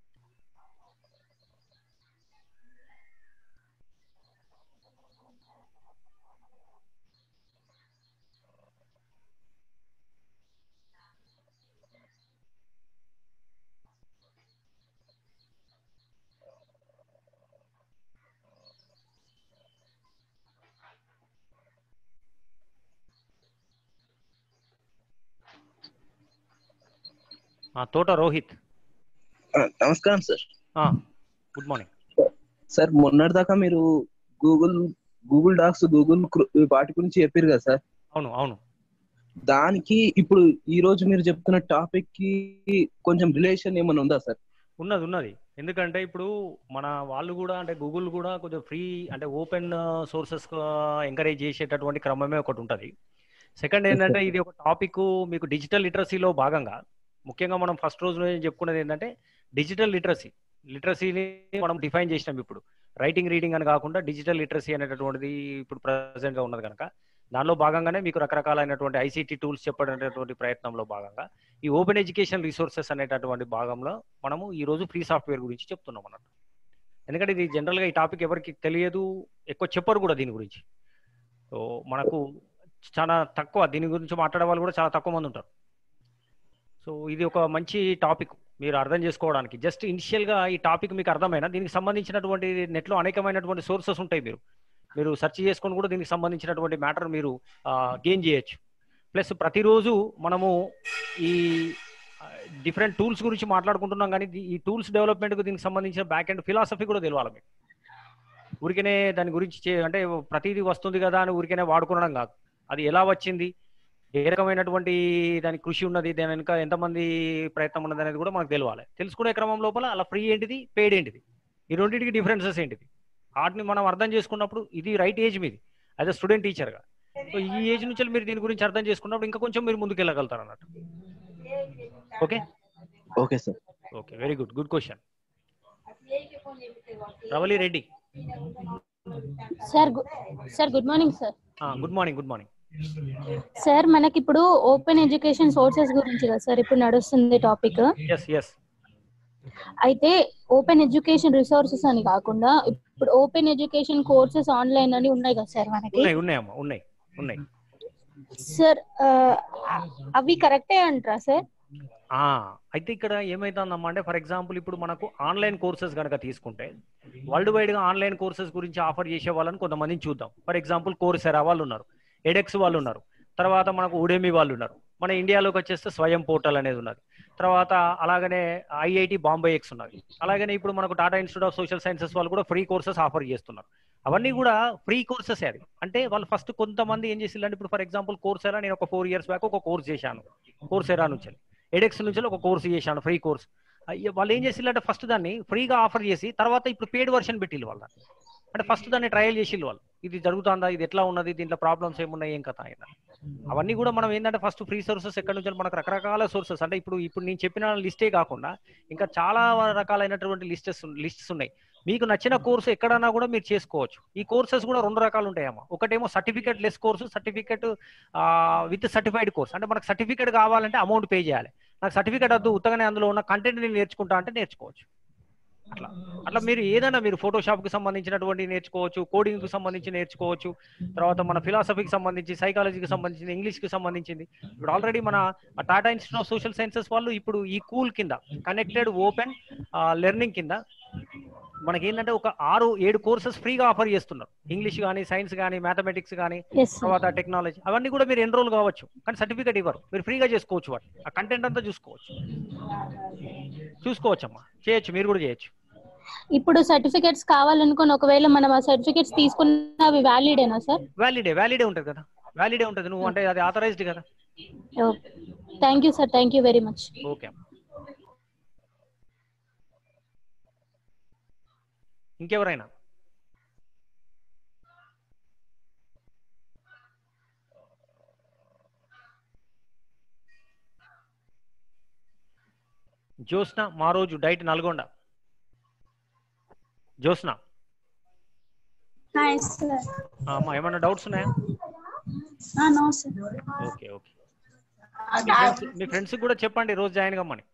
ఆ, తోట రోహిత్ నమస్కారం సార్ గుడ్ మార్నింగ్ సార్ మొన్నటిదాకా మీరు గూగుల్ గూగుల్ డాక్స్ గూగుల్ వాటి గురించి చెప్పారు కదా సార్ అవును అవును దానికి ఇప్పుడు ఈ రోజు మీరు చెప్తున్న టాపిక్ కి కొంచెం రిలేషన్ ఏమైనా ఉందా సార్ ఉన్నది ఉన్నది ఎందుకంటే ఇప్పుడు మన వాళ్ళు కూడా అంటే గూగుల్ కూడా కొంచెం ఫ్రీ అంటే ఓపెన్ సోర్సెస్ ఎంకరేజ్ చేసేటటువంటి క్రమమే ఒకటి ఉంటుంది సెకండ్ ఏంటంటే ఇది ఒక టాపిక్ మీకు డిజిటల్ లిటరసీలో భాగంగా ముఖ్యంగా మనం ఫస్ట్ రోజు చెప్పుకున్నది ఏంటంటే డిజిటల్ లిటరసీ లిటరసీని మనం డిఫైన్ చేసినాం ఇప్పుడు రైటింగ్ రీడింగ్ అని కాకుండా డిజిటల్ లిటరసీ అనేటటువంటిది ఇప్పుడు ప్రజెంట్ గా ఉన్నది కనుక దానిలో భాగంగానే మీకు రకరకాలైనటువంటి ఐసీటీ టూల్స్ చెప్పడనేటువంటి ప్రయత్నంలో భాగంగా ఈ ఓపెన్ ఎడ్యుకేషన్ రిసోర్సెస్ అనేటటువంటి భాగంలో మనము ఈ రోజు ఫ్రీ సాఫ్ట్వేర్ గురించి చెప్తున్నాం అన్నట్టు ఎందుకంటే ఇది జనరల్ గా ఈ టాపిక్ ఎవరికి తెలియదు ఎక్కువ చెప్పరు కూడా దీని గురించి సో మనకు చాలా తక్కువ దీని గురించి మాట్లాడే వాళ్ళు కూడా చాలా తక్కువ మంది ఉంటారు సో ఇది ఒక మంచి టాపిక్ మీరు అర్థం చేసుకోవడానికి జస్ట్ ఇనిషియల్ గా ఈ టాపిక్ మీకు అర్థమైనా దీనికి సంబంధించినటువంటి నెట్ లో అనేకమైనటువంటి సోర్సెస్ ఉంటాయి మీరు మీరు సెర్చ్ చేసుకొని కూడా దీనికి సంబంధించినటువంటి మ్యాటర్ మీరు గెయిన్ చేయొచ్చు ప్లస్ ప్రతిరోజు మనము ఈ డిఫరెంట్ టూల్స్ గురించి మాట్లాడుకుంటున్నాం కానీ ఈ- ఈ టూల్స్ డెవలప్మెంట్ కు దీనికి సంబంధించిన బ్యాక్ అండ్ ఫిలాసఫీ కూడా తెలియాలి మీకు ఊరికనే దాని గురించి చే- అంటే ప్రతిదీ వస్తుంది కదా అని ఊరికనే వాడుకోవడం కాదు అది ఎలా వచ్చింది ఏ రకమైనటువంటి దాని కృషి ఉన్నది దాని వెనుక ఎంతమంది ప్రయత్నం ఉన్నది అనేది కూడా మనకు తెలియాలి తెలుసుకునే క్రమం లోపల అలా ఫ్రీ ఏంటిది పెయిడ్ ఏంటిది ఈ రెండింటికి డిఫరెన్సెస్ ఏంటిది వాటిని మనం అర్థం చేసుకున్నప్పుడు ఇది రైట్ ఏజ్ మీది యాజ్ అ స్టూడెంట్ టీచర్గా సో ఈ ఏజ్ నుంచి మీరు దీని గురించి అర్థం చేసుకున్నప్పుడు ఇంకా కొంచెం మీరు ముందుకు వెళ్ళగలుగుతారు అన్నట్టు okay okay sir okay very good good question Ravali Reddy sir గు- sir good morning sir good morning good morning sir మనకి ఇప్పుడు ఓపెన్ ఎడ్యుకేషన్ సోర్సెస్ గురించి కదా సార్ ఇప్పుడు నడుస్తుంది టాపిక్ ఎస్ ఎస్ అయితే ఓపెన్ ఎడ్యుకేషన్ రిసోర్సెస్ అని కాకుండా ఇప్పుడు ఓపెన్ ఎడ్యుకేషన్ కోర్సెస్ ఆన్లైన్ అని ఉన్నాయి కదా సార్ మనకి ఉన్నాయి ఉన్నాయమ్మా ఉన్నాయి ఉన్నాయి సార్ ఆ, అవి కరెక్టే అంటారా సార్ ఆ, అయితే ఇక్కడ ఏమైతుందమ్మా అంటే ఫర్ ఎగ్జాంపుల్ ఇప్పుడు మనకు ఆన్లైన్ కోర్సెస్ కనుక తీసుకుంటే వరల్డ్ వైడ్ గా ఆన్లైన్ కోర్సెస్ గురించి ఆఫర్ చేసే వాళ్ళని కొంతమందిని చూద్దాం ఫర్ ఎగ్జాంపుల్ కోర్సెరా వాళ్ళు ఉన్నారు ఎడెక్స్ వాళ్ళు ఉన్నారు తర్వాత మనకు ఉడేమి వాళ్ళు ఉన్నారు మన ఇండియాలోకి వచ్చేస్తే స్వయం పోర్టల్ అనేది ఉన్నది తర్వాత అలాగనే ఐఐటి బాంబే ఎక్స్ ఉన్నది అలాగనే ఇప్పుడు మనకు Tata institute of social sciences వాళ్ళు కూడా ఫ్రీ కోర్సెస్ ఆఫర్ చేస్తున్నారు అవన్నీ కూడా ఫ్రీ కోర్సెస్ అది అంటే వాళ్ళు ఫస్ట్ కొంతమంది ఏం చేసిందంటే ఇప్పుడు ఫర్ ఎగ్జాంపుల్ కోర్సెరా నేను ఒక ఫోర్ ఇయర్స్ బ్యాక్ ఒక కోర్స్ చేశాను కోర్సెరా నుంచి ఎడెక్స్ నుంచి ఒక కోర్స్ చేశాను ఫ్రీ కోర్స్ అయ్య, వాళ్ళు ఏం చేసిల్లంటే ఫస్ట్ దాన్ని ఫ్రీగా ఆఫర్ చేసి తర్వాత ఇప్పుడు పేడ్ వర్షన్ పెట్టిల్లు వాళ్ళ అంటే ఫస్ట్ దాన్ని ట్రయల్ చేసిల్లు వాళ్ళు ఇది జరుగుతుందా ఇది ఎట్లా ఉన్నది దీంట్లో ప్రాబ్లమ్స్ ఏమున్నాయి ఏం కథ అయినా అవన్నీ కూడా మనం ఏంటంటే ఫస్ట్ ఫ్రీ సోర్సెస్ ఎక్కడి నుంచి మనకు రకరకాల సోర్సెస్ అంటే ఇప్పుడు ఇప్పుడు నేను చెప్పిన లిస్టే కాకుండా ఇంకా చాలా రకాలైనటువంటి లిస్టెస్ లిస్ట్స్ ఉన్నాయి మీకు నచ్చిన కోర్సు ఎక్కడన్నా కూడా మీరు చేసుకోవచ్చు ఈ కోర్సెస్ కూడా రెండు రకాలు ఉంటాయమ్మా ఒకటేమో certificate less course certificate with certified course అంటే మనకు సర్టిఫికేట్ కావాలంటే అమౌంట్ పే చేయాలి నాకు సర్టిఫికేట్ వద్దు ఉత్తగానే అందులో ఉన్న కంటెంట్ నేను నేర్చుకుంటా అంటే నేర్చుకోవచ్చు అట్లా అట్లా మీరు ఏదైనా మీరు ఫోటోషాప్ కి సంబంధించినటువంటి నేర్చుకోవచ్చు కోడింగ్ కి సంబంధించి నేర్చుకోవచ్చు తర్వాత మన ఫిలాసఫీకి సంబంధించి సైకాలజీకి సంబంధించి ఇంగ్లీష్ కి సంబంధించింది ఇప్పుడు ఆల్రెడీ మన Tata institute of social sciences వాళ్ళు ఇప్పుడు ఈ కూల్ కింద కనెక్టెడ్ ఓపెన్ లెర్నింగ్ కింద మనకి ఏంటంటే ఒక ఆరు ఏడు కోర్సెస్ ఫ్రీగా ఆఫర్ చేస్తున్నారు ఇంగ్లీష్ కానీ సైన్స్ కానీ మ్యాథమెటిక్స్ కానీ ఎస్ తర్వాత టెక్నాలజీ అవన్నీ కూడా మీరు ఎన్రోల్ కావచ్చు కానీ సర్టిఫికేట్ ఇవ్వరు మీరు ఫ్రీగా చేసుకోవచ్చు వాటి ఆ కంటెంట్ అంతా చూసుకోవచ్చు చూసుకోవచ్చు అమ్మా చేయొచ్చు మీరు కూడా చేయొచ్చు ఇప్పుడు సర్టిఫికేట్స్ కావాలనుకుని ఒకవేళ మనం ఆ సర్టిఫికేట్స్ తీసుకున్న అవి వ్యాలిడేనా సార్ వ్యాలిడే వ్యాలిడే ఉంటుంది కదా వ్యాలిడే ఉంటుంది నువ్వు అంటే అది ఆథరైజ్డ్ కదా okay thank you sir thank you very much okay అమ్మా ఇంకెవరైనా జ్యోత్స్న మా రోజు DIET Nalgonda Jyotsna hi sir ఆ, అమ్మా ఏమన్నా డౌట్స్ ఉన్నాయా నో సార్ ఓకే ఓకే మీ ఫ్రెండ్స్ మీ ఫ్రెండ్స్ కూడా చెప్పండి రోజు జాయిన్ కమ్మని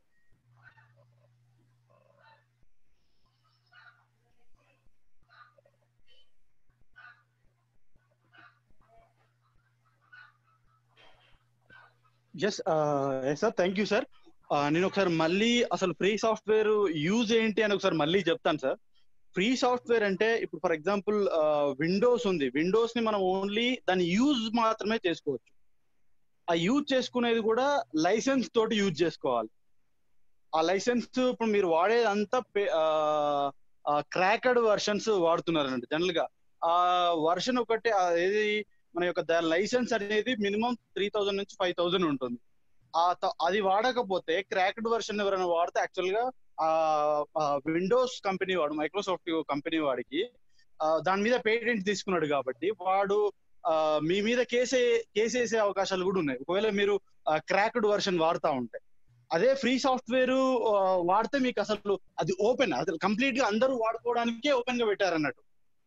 yes sir thank you sir నేను ఒకసారి మళ్ళీ అసలు ఫ్రీ సాఫ్ట్వేర్ యూజ్ ఏంటి అని ఒకసారి మళ్ళీ చెప్తాను సార్ ఫ్రీ సాఫ్ట్వేర్ అంటే ఇప్పుడు ఫర్ ఎగ్జాంపుల్ విండోస్ ఉంది విండోస్ ని మనం ఓన్లీ దాని యూజ్ మాత్రమే చేసుకోవచ్చు ఆ యూజ్ చేసుకునేది కూడా లైసెన్స్ తోటి యూజ్ చేసుకోవాలి ఆ లైసెన్స్ ఇప్పుడు మీరు వాడేదంతా క్రాకడ్ వర్షన్స్ వాడుతున్నారండి జనరల్ గా ఆ వర్షన్ ఒకటి ఆ ఏది మన యొక్క దాని లైసెన్స్ అనేది మినిమం త్రీ థౌజండ్ నుంచి ఫైవ్ థౌజండ్ ఉంటుంది ఆ త- అది వాడకపోతే క్రాక్డ్ వర్షన్ ఎవరైనా వాడితే యాక్చువల్ గా ఆ విండోస్ కంపెనీ వాడు మైక్రోసాఫ్ట్ కంపెనీ వాడికి ఆ, దాని మీద పేటెంట్ తీసుకున్నాడు కాబట్టి వాడు ఆ, మీ మీద కేసే కేసు వేసే అవకాశాలు కూడా ఉన్నాయి ఒకవేళ మీరు క్రాక్డ్ వర్షన్ వాడుతా ఉంటే అదే ఫ్రీ సాఫ్ట్వేర్ వాడితే మీకు అసలు అది ఓపెన్ అది కంప్లీట్ గా అందరూ వాడుకోవడానికే ఓపెన్ గా పెట్టారు అన్నట్టు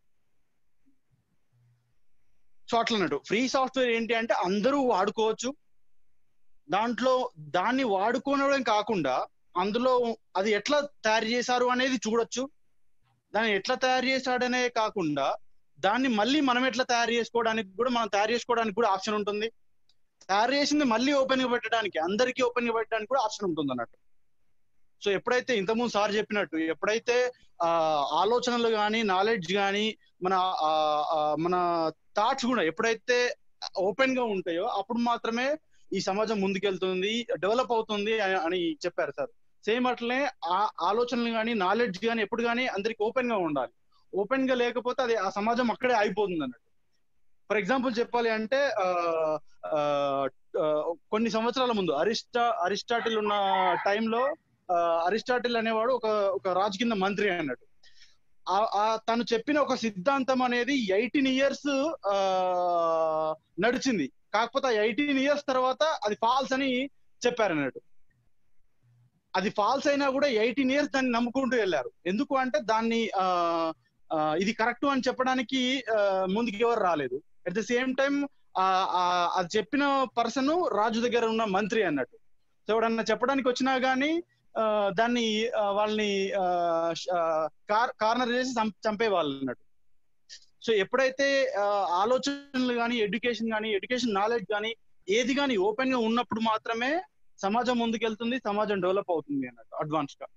సో అట్లా అన్నట్టు ఫ్రీ సాఫ్ట్వేర్ ఏంటి అంటే అందరూ వాడుకోవచ్చు దాంట్లో దాన్ని వాడుకోవడం కాకుండా అందులో అది ఎట్లా తయారు చేశారు అనేది చూడొచ్చు దాన్ని ఎట్లా తయారు చేశాడనే కాకుండా దాన్ని మళ్ళీ మనం ఎట్లా తయారు చేసుకోవడానికి కూడా మనం తయారు చేసుకోవడానికి కూడా ఆప్షన్ ఉంటుంది తయారు చేసింది మళ్ళీ ఓపెన్ గా పెట్టడానికి అందరికీ ఓపెన్ గా పెట్టడానికి కూడా ఆప్షన్ ఉంటుంది అన్నట్టు సో ఎప్పుడైతే ఇంతకుముందు సార్ చెప్పినట్టు ఎప్పుడైతే ఆ ఆలోచనలు కానీ నాలెడ్జ్ కానీ మన ఆ, ఆ, మన థాట్స్ కూడా ఎప్పుడైతే ఓపెన్ గా ఉంటాయో అప్పుడు మాత్రమే ఈ సమాజం ముందుకెళ్తుంది డెవలప్ అవుతుంది అని- అని చెప్పారు సార్ సేమ్ అట్లనే ఆ ఆలోచనలు కానీ నాలెడ్జ్ కానీ ఎప్పుడు కానీ అందరికి ఓపెన్ గా ఉండాలి ఓపెన్ గా లేకపోతే అది ఆ సమాజం అక్కడే అయిపోతుంది అన్నట్టు ఫర్ ఎగ్జాంపుల్ చెప్పాలి అంటే ఆ, ఆ, ఆ, కొన్ని సంవత్సరాల ముందు అరిస్టా అరిస్టాటిల్ ఉన్న టైంలో అరిస్టాటిల్ అనేవాడు ఒక ఒక రాజు కింద మంత్రి అన్నట్టు ఆ- ఆ తను చెప్పిన ఒక సిద్ధాంతం అనేది ఎయిటీన్ ఇయర్స్ నడిచింది కాకపోతే ఆ ఎయిటీన్ ఇయర్స్ తర్వాత అది ఫాల్స్ అని చెప్పారు అన్నట్టు అది ఫాల్స్ అయినా కూడా ఎయిటీన్ ఇయర్స్ దాన్ని నమ్ముకుంటూ వెళ్ళారు ఎందుకు అంటే దాన్ని ఆ, ఆ, ఇది కరెక్ట్ అని చెప్పడానికి ఆ, ముందుకు ఎవరు రాలేదు అట్ ద సేమ్ టైం అది చెప్పిన పర్సన్ రాజు దగ్గర ఉన్న మంత్రి అన్నట్టు సో ఎవడన్నా చెప్పడానికి వచ్చినా గానీ ఆ, దాన్ని ఆ, వాళ్ళని కార్నర్ చేసి చం- చంపేవాళ్ళు అన్నట్టు సో ఎప్పుడైతే ఆ, ఆలోచనలు కానీ ఎడ్యుకేషన్ కానీ ఎడ్యుకేషన్ నాలెడ్జ్ కానీ ఏది కానీ ఓపెన్ గా ఉన్నప్పుడు మాత్రమే సమాజం ముందుకెళ్తుంది సమాజం డెవలప్ అవుతుంది అన్నట్టు అడ్వాన్స్ గా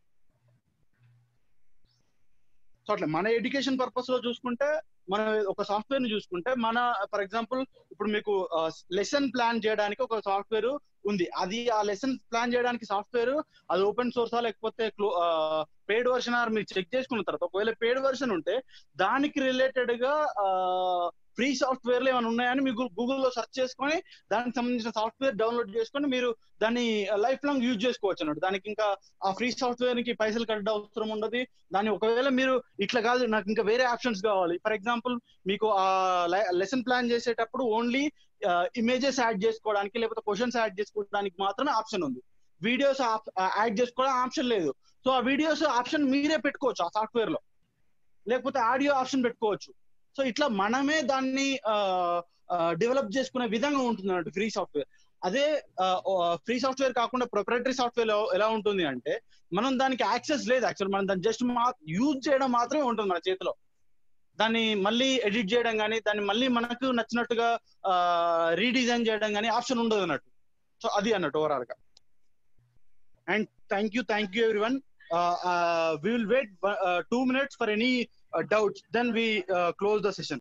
సో అట్లా మన ఎడ్యుకేషన్ పర్పస్ లో చూసుకుంటే మన ఒక సాఫ్ట్వేర్ ని చూసుకుంటే మన ఫర్ ఎగ్జాంపుల్ ఇప్పుడు మీకు లెసన్ ప్లాన్ చేయడానికి ఒక సాఫ్ట్వేర్ ఉంది అది ఆ లెసన్ ప్లాన్ చేయడానికి సాఫ్ట్వేర్ అది ఓపెన్ సోర్సా లేకపోతే పేడ్ వర్షన్ ఆర్ మీరు చెక్ చేసుకున్న తర్వాత ఒకవేళ పేడ్ వర్షన్ ఉంటే దానికి రిలేటెడ్ గా ఫ్రీ సాఫ్ట్వేర్ లో ఏమైనా ఉన్నాయని మీకు గూగుల్లో సెర్చ్ చేసుకొని దానికి సంబంధించిన సాఫ్ట్వేర్ డౌన్లోడ్ చేసుకొని మీరు దాన్ని లైఫ్ లాంగ్ యూజ్ చేసుకోవచ్చు అన్నట్టు దానికి ఇంకా ఆ ఫ్రీ సాఫ్ట్వేర్ కి పైసలు కట్ట అవసరం ఉండదు దాన్ని ఒకవేళ మీరు ఇట్లా కాదు నాకు ఇంకా వేరే ఆప్షన్స్ కావాలి ఫర్ ఎగ్జాంపుల్ మీకు ఆ లెసన్ ప్లాన్ చేసేటప్పుడు ఓన్లీ ఇమేజెస్ యాడ్ చేసుకోవడానికి లేకపోతే క్వశ్చన్స్ యాడ్ చేసుకోవడానికి మాత్రమే ఆప్షన్ ఉంది వీడియోస్ యాడ్ చేసుకోవడం ఆప్షన్ లేదు సో ఆ వీడియోస్ ఆప్షన్ మీరే పెట్టుకోవచ్చు ఆ సాఫ్ట్వేర్ లో లేకపోతే ఆడియో ఆప్షన్ పెట్టుకోవచ్చు సో ఇట్లా మనమే దాన్ని డెవలప్ చేసుకునే విధంగా ఉంటుంది అన్నట్టు ఫ్రీ సాఫ్ట్వేర్ అదే ఫ్రీ సాఫ్ట్వేర్ కాకుండా ప్రొపరేటరీ సాఫ్ట్వేర్ ఎలా ఉంటుంది అంటే మనం దానికి యాక్సెస్ లేదు యాక్చువల్ మనం దాన్ని జస్ట్ యూజ్ చేయడం మాత్రమే ఉంటుంది మన చేతిలో దాన్ని మళ్ళీ ఎడిట్ చేయడం కానీ దాన్ని మళ్ళీ మనకు నచ్చినట్టుగా రీడిజైన్ చేయడం కానీ ఆప్షన్ ఉండదు అన్నట్టు సో అది అన్నట్టు ఓవరాల్ గా and thank you thank you every one we will wait two minutes for any doubts then we close the session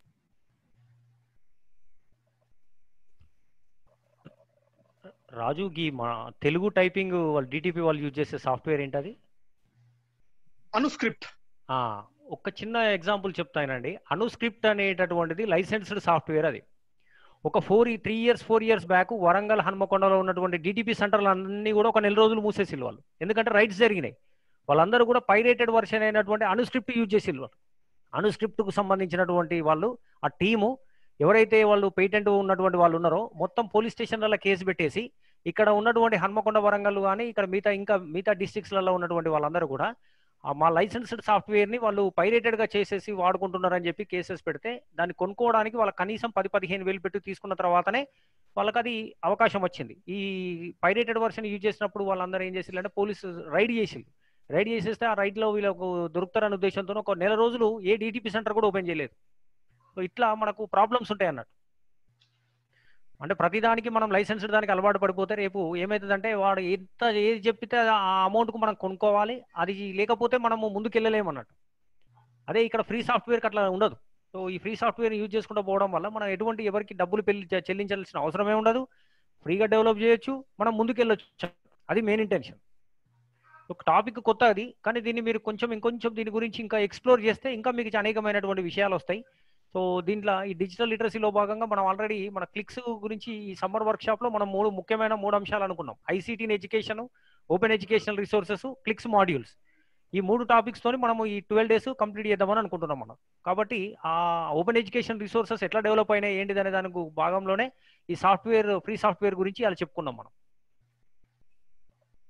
Raju గీ మా తెలుగు టైపింగ్ వాళ్ళు డిటిపి వాళ్ళు యూజ్ చేసే సాఫ్ట్వేర్ ఏంటది అనుస్క్రిప్ట్ ఆ, ఒక చిన్న ఎగ్జాంపుల్ చెప్తానండి అనుస్క్రిప్ట్ అనేటటువంటిది లైసెన్స్డ్ సాఫ్ట్వేర్ అది ఒక four three years four years back Warangal హన్మకొండలో ఉన్నటువంటి డిటిపి సెంటర్లు అన్ని కూడా ఒక నెల రోజులు మూసేసి వాళ్ళు ఎందుకంటే రైట్స్ జరిగినాయి వాళ్ళందరూ కూడా పైరేటెడ్ వర్షన్ అయినటువంటి అనుస్క్రిప్ట్ యూజ్ చేసి వాళ్ళు అనుస్క్రిప్ట్కు సంబంధించినటువంటి వాళ్ళు ఆ టీము ఎవరైతే వాళ్ళు పేటెంట్ ఉన్నటువంటి వాళ్ళు ఉన్నారో మొత్తం పోలీస్ స్టేషన్లలో కేసు పెట్టేసి ఇక్కడ ఉన్నటువంటి హన్మకొండ వరంగల్ కానీ ఇక్కడ మిగతా ఇంకా మిగతా డిస్ట్రిక్ట్స్లలో ఉన్నటువంటి వాళ్ళందరూ కూడా ఆ మా లైసెన్స్డ్ సాఫ్ట్వేర్ని వాళ్ళు పైరేటెడ్గా చేసేసి వాడుకుంటున్నారని చెప్పి కేసెస్ పెడితే దాన్ని కొనుక్కోవడానికి వాళ్ళకి కనీసం పది పదిహేను వేలు పెట్టి తీసుకున్న తర్వాతనే వాళ్ళకి అది అవకాశం వచ్చింది ఈ పైరేటెడ్ వర్షన్ యూజ్ చేసినప్పుడు వాళ్ళందరూ ఏం చేసిందంటే పోలీసు రైడ్ చేసింది రైడ్ చేసేస్తే ఆ రైడ్లో వీళ్ళకు దొరుకుతారనే ఉద్దేశంతో ఒక నెల రోజులు ఏ డిటిపి సెంటర్ కూడా ఓపెన్ చేయలేదు సో ఇట్లా మనకు ప్రాబ్లమ్స్ ఉంటాయి అన్నట్టు అంటే ప్రతిదానికి మనం లైసెన్స్ దానికి అలవాటు పడిపోతే రేపు ఏమవుతుందంటే వాడు ఎంత ఏది చెప్పితే ఆ అమౌంట్కు మనం కొనుక్కోవాలి అది లేకపోతే మనము ముందుకెళ్ళలేము అన్నట్టు అదే ఇక్కడ ఫ్రీ సాఫ్ట్వేర్కి అట్లా ఉండదు సో ఈ ఫ్రీ సాఫ్ట్వేర్ యూజ్ చేసుకుంటూ పోవడం వల్ల మనం ఎటువంటి ఎవరికి డబ్బులు పెళ్లి చెల్లించాల్సిన అవసరమే ఉండదు ఫ్రీగా డెవలప్ చేయొచ్చు మనం ముందుకెళ్ళొచ్చు అది మెయిన్ ఇంటెన్షన్ ఒక టాపిక్ కొత్త అది కానీ దీన్ని మీరు కొంచెం ఇంకొంచెం దీని గురించి ఇంకా ఎక్స్ప్లోర్ చేస్తే ఇంకా మీకు అనేకమైనటువంటి విషయాలు వస్తాయి సో దీంట్లో ఈ డిజిటల్ లిటరసీలో భాగంగా మనం ఆల్రెడీ మన క్లిక్స్ గురించి ఈ సమ్మర్ వర్క్ షాప్ లో మనం మూడు ముఖ్యమైన మూడు అంశాలు అనుకున్నాం ICT education open educational resources CLIx modules ఈ మూడు టాపిక్స్ తోని మనం ఈ ట్వెల్వ్ డేస్ కంప్లీట్ చేద్దామని అనుకుంటున్నాం మనం కాబట్టి ఆ ఓపెన్ ఎడ్యుకేషన్ రిసోర్సెస్ ఎట్లా డెవలప్ అయినాయి ఏంటిది అనే దానికి భాగంలోనే ఈ సాఫ్ట్వేర్ ఫ్రీ సాఫ్ట్వేర్ గురించి అలా చెప్పుకున్నాం మనం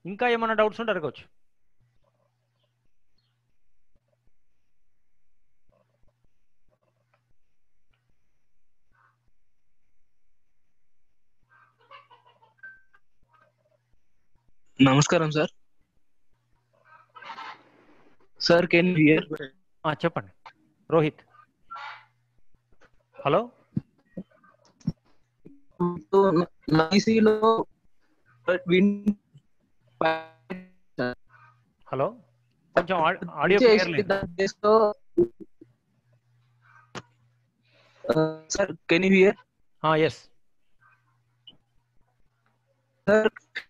ఇంకా ఏమైనా డౌట్స్ ఉంటే అడగవచ్చు నమస్కారం సార్ సార్ కెన్ హియర్ ఆ, చెప్పండి రోహిత్ హలో నైసీలో హలో కొంచెం ఆడియో క్లియర్ లేదు sir can hear yes sir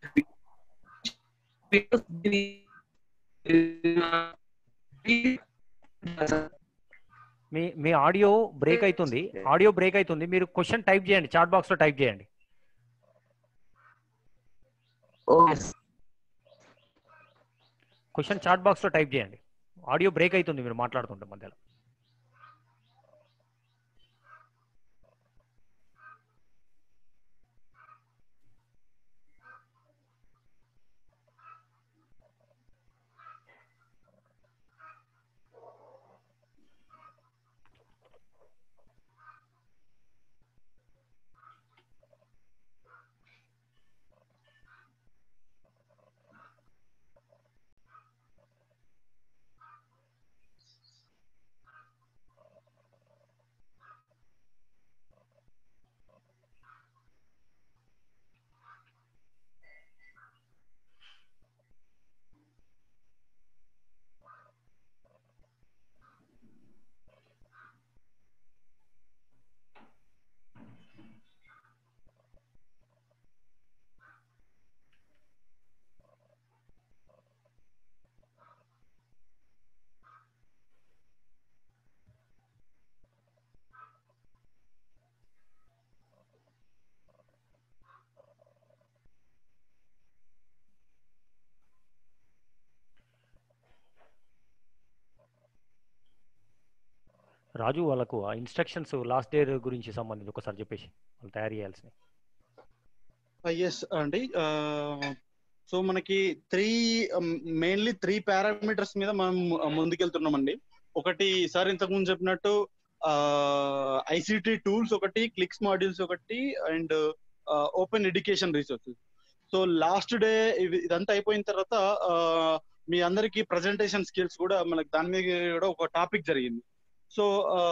మీ మీ ఆడియో బ్రేక్ అవుతుంది ఆడియో బ్రేక్ అవుతుంది మీరు క్వశ్చన్ టైప్ చేయండి చాట్ బాక్స్ లో టైప్ చేయండి ఓకే క్వశ్చన్ చాట్ బాక్స్ లో టైప్ చేయండి ఆడియో బ్రేక్ అవుతుంది మీరు మాట్లాడుతుంటే మధ్యలో రాజు వాళ్ళకు ఆ ఇన్స్ట్రక్షన్స్ లాస్ట్ డే గురించి సంబంధించి ఒకసారి చెప్పేసి వాళ్ళు తయారు చేయాల్సినవి ఎస్ అండి సో మనకి త్రీ మెయిన్లీ త్రీ పారామీటర్స్ మీద మనం ముందుకెళ్తున్నామండి ఒకటి సార్ ఇంతకు ముందు చెప్పినట్టు ఐసిటి టూల్స్ ఒకటి క్లిక్స్ మాడ్యూల్స్ ఒకటి and open education resources so last day ఇదంతా అయిపోయిన తర్వాత మీ అందరికి ప్రజెంటేషన్ స్కిల్స్ కూడా మనకి దాని మీద కూడా ఒక టాపిక్ జరిగింది సో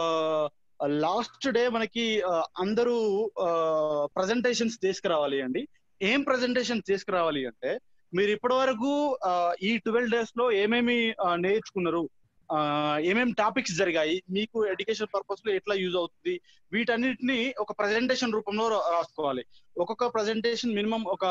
లాస్ట్ డే మనకి అందరూ ప్రజెంటేషన్స్ తీసుకురావాలి అండి ఏం ప్రజెంటేషన్ తీసుకురావాలి అంటే మీరు ఇప్పటి వరకు ఈ ట్వెల్వ్ డేస్ లో ఏమేమి నేర్చుకున్నారు ఏమేమి టాపిక్స్ జరిగాయి మీకు ఎడ్యుకేషన్ పర్పస్ లో ఎట్లా యూజ్ అవుతుంది వీటన్నిటిని ఒక ప్రజెంటేషన్ రూపంలో రాసుకోవాలి ఒక్కొక్క ప్రజెంటేషన్ మినిమం ఒక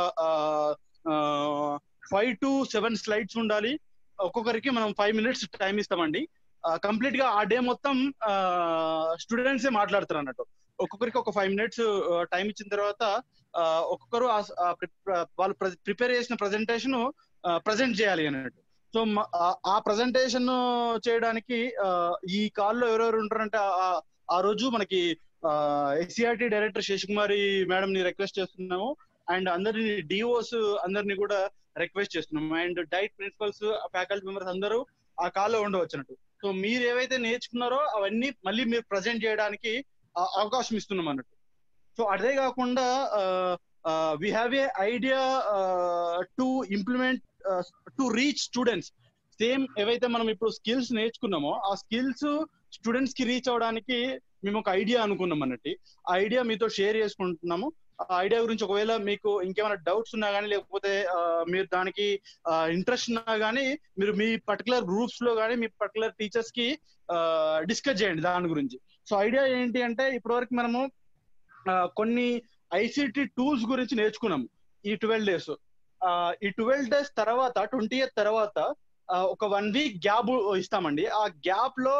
ఫైవ్ టు సెవెన్ స్లైడ్స్ ఉండాలి ఒక్కొక్కరికి మనం ఫైవ్ మినిట్స్ టైం ఇస్తామండి కంప్లీట్ గా ఆ డే మొత్తం స్టూడెంట్స్ మాట్లాడతారు అన్నట్టు ఒక్కొక్కరికి ఒక ఫైవ్ మినిట్స్ టైం ఇచ్చిన తర్వాత ఒక్కొక్కరు వాళ్ళు ప్రిపేర్ చేసిన ప్రజెంటేషన్ ప్రజెంట్ చేయాలి అన్నట్టు సో ఆ ప్రజెంటేషన్ చేయడానికి ఈ కాల్లో ఎవరెవరు ఉంటారంటే ఆ రోజు మనకి ఎస్సిఆర్టీ డైరెక్టర్ శేషకుమారి మేడం ని రిక్వెస్ట్ చేస్తున్నాము అండ్ అందరిని డిఓస్ అందరిని కూడా రిక్వెస్ట్ చేస్తున్నాము and DIET principals faculty members అందరూ ఆ కాల్లో ఉండవచ్చు అన్నట్టు సో మీరు ఏవైతే నేర్చుకున్నారో అవన్నీ మళ్ళీ మీరు ప్రజెంట్ చేయడానికి అవకాశం ఇస్తున్నాం అన్నట్టు సో అదే కాకుండా we have a idea to implement to reach students same ఏవైతే మనం ఇప్పుడు స్కిల్స్ నేర్చుకున్నామో ఆ స్కిల్స్ స్టూడెంట్స్ కి రీచ్ అవడానికి మేము ఒక ఐడియా అనుకున్నాం అన్నట్టు ఆ ఐడియా మీతో షేర్ చేసుకుంటున్నాము ఆ ఐడియా గురించి ఒకవేళ మీకు ఇంకేమైనా డౌట్స్ ఉన్నా కానీ లేకపోతే మీరు దానికి ఇంట్రెస్ట్ ఉన్నా కానీ మీరు మీ పర్టికులర్ గ్రూప్స్ లో కానీ మీ పర్టికులర్ టీచర్స్ కి డిస్కస్ చేయండి దాని గురించి సో ఐడియా ఏంటి అంటే ఇప్పటివరకు మనము కొన్ని ఐసిటి టూల్స్ గురించి నేర్చుకున్నాం ఈ ట్వెల్వ్ డేస్ ఈ ట్వెల్వ్ డేస్ తర్వాత ట్వంటీ ఇయర్ తర్వాత ఒక వన్ వీక్ గ్యాప్ ఇస్తామండి ఆ గ్యాప్ లో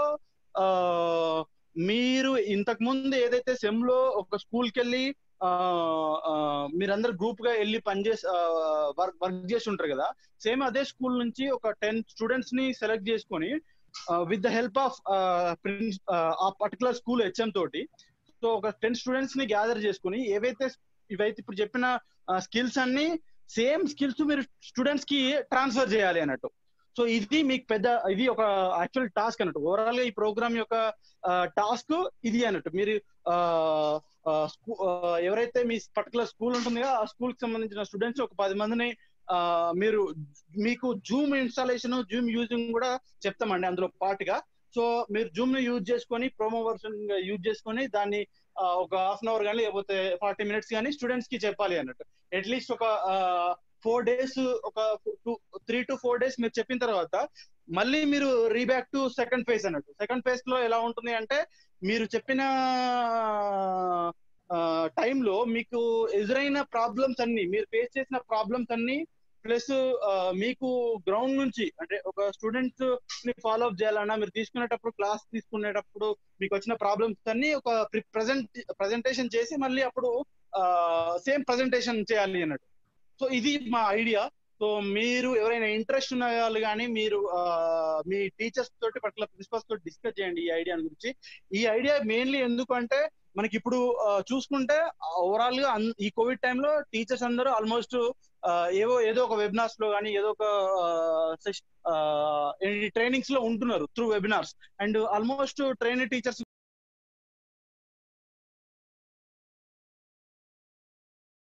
మీరు ఇంతకు ముందు ఏదైతే సెమ్ లో ఒక స్కూల్కి వెళ్ళి మీరందరు గ్రూప్ గా వెళ్ళి పనిచేసి వర్క్ వర్క్ చేసి ఉంటారు కదా సేమ్ అదే స్కూల్ నుంచి ఒక టెన్ స్టూడెంట్స్ ని సెలెక్ట్ చేసుకొని with the help of prince ఆ పర్టికులర్ స్కూల్ హెచ్ఎం తోటి సో ఒక టెన్ స్టూడెంట్స్ ని గ్యాదర్ చేసుకుని ఏవైతే ఇవైతే ఇప్పుడు చెప్పిన స్కిల్స్ అన్ని సేమ్ స్కిల్స్ మీరు స్టూడెంట్స్ కి ట్రాన్స్ఫర్ చేయాలి అన్నట్టు సో ఇది మీకు పెద్ద ఇది ఒక యాక్చువల్ టాస్క్ అన్నట్టు ఓవరాల్ గా ఈ ప్రోగ్రామ్ యొక్క టాస్క్ ఇది అన్నట్టు మీరు ఆ, ఆ, స్కూ- ఆ, ఎవరైతే మీ పర్టికులర్ స్కూల్ ఉంటుందో ఆ స్కూల్ కి సంబంధించిన స్టూడెంట్స్ ఒక పది మందిని ఆ, మీరు మీకు జూమ్ ఇన్స్టాలేషన్ జూమ్ యూజింగ్ కూడా చెప్తామండి అందులో పాటుగా సో మీరు జూమ్ ని యూజ్ చేసుకొని ప్రోమో వర్షన్ యూజ్ చేసుకొని దాన్ని ఆ, ఒక హాఫ్ అన్ అవర్ కానీ లేకపోతే ఫార్టీ మినిట్స్ కానీ స్టూడెంట్స్ కి చెప్పాలి అన్నట్టు అట్లీస్ట్ ఒక ఫోర్ డేస్ ఒక two three to four days మీరు చెప్పిన తర్వాత మళ్ళీ మీరు రీబ్యాక్ టు సెకండ్ ఫేజ్ అన్నట్టు సెకండ్ ఫేజ్ లో ఎలా ఉంటుంది అంటే మీరు చెప్పిన టైంలో మీకు ఎదురైన ప్రాబ్లమ్స్ అన్ని మీరు ఫేస్ చేసిన ప్రాబ్లమ్స్ అన్ని ప్లస్ మీకు గ్రౌండ్ నుంచి అంటే ఒక స్టూడెంట్స్ ని ఫాలో అప్ చేయాలన్నా మీరు తీసుకునేటప్పుడు క్లాస్ తీసుకునేటప్పుడు మీకు వచ్చిన ప్రాబ్లమ్స్ అన్ని ఒక ప్రజెంట్ ప్రజెంటేషన్ చేసి మళ్ళీ అప్పుడు సేమ్ ప్రజెంటేషన్ చేయాలి అన్నట్టు సో ఇది మా ఐడియా సో మీరు ఎవరైనా ఇంట్రెస్ట్ ఉన్న వాళ్ళు కానీ మీరు ఆ, మీ టీచర్స్ తోటి పట్ల ప్రిన్సిపల్స్ తోటి డిస్కస్ చేయండి ఈ ఐడియా గురించి ఈ ఐడియా మెయిన్లీ ఎందుకు అంటే మనకి ఇప్పుడు ఆ, చూసుకుంటే ఓవరాల్ గా అన్- ఈ కోవిడ్ టైంలో టీచర్స్ అందరూ ఆల్మోస్ట్ ఏవో ఏదో ఒక వెబినార్స్ లో కానీ ఏదో ఒక ట్రైనింగ్స్ లో ఉంటున్నారు through webinars and almost training teachers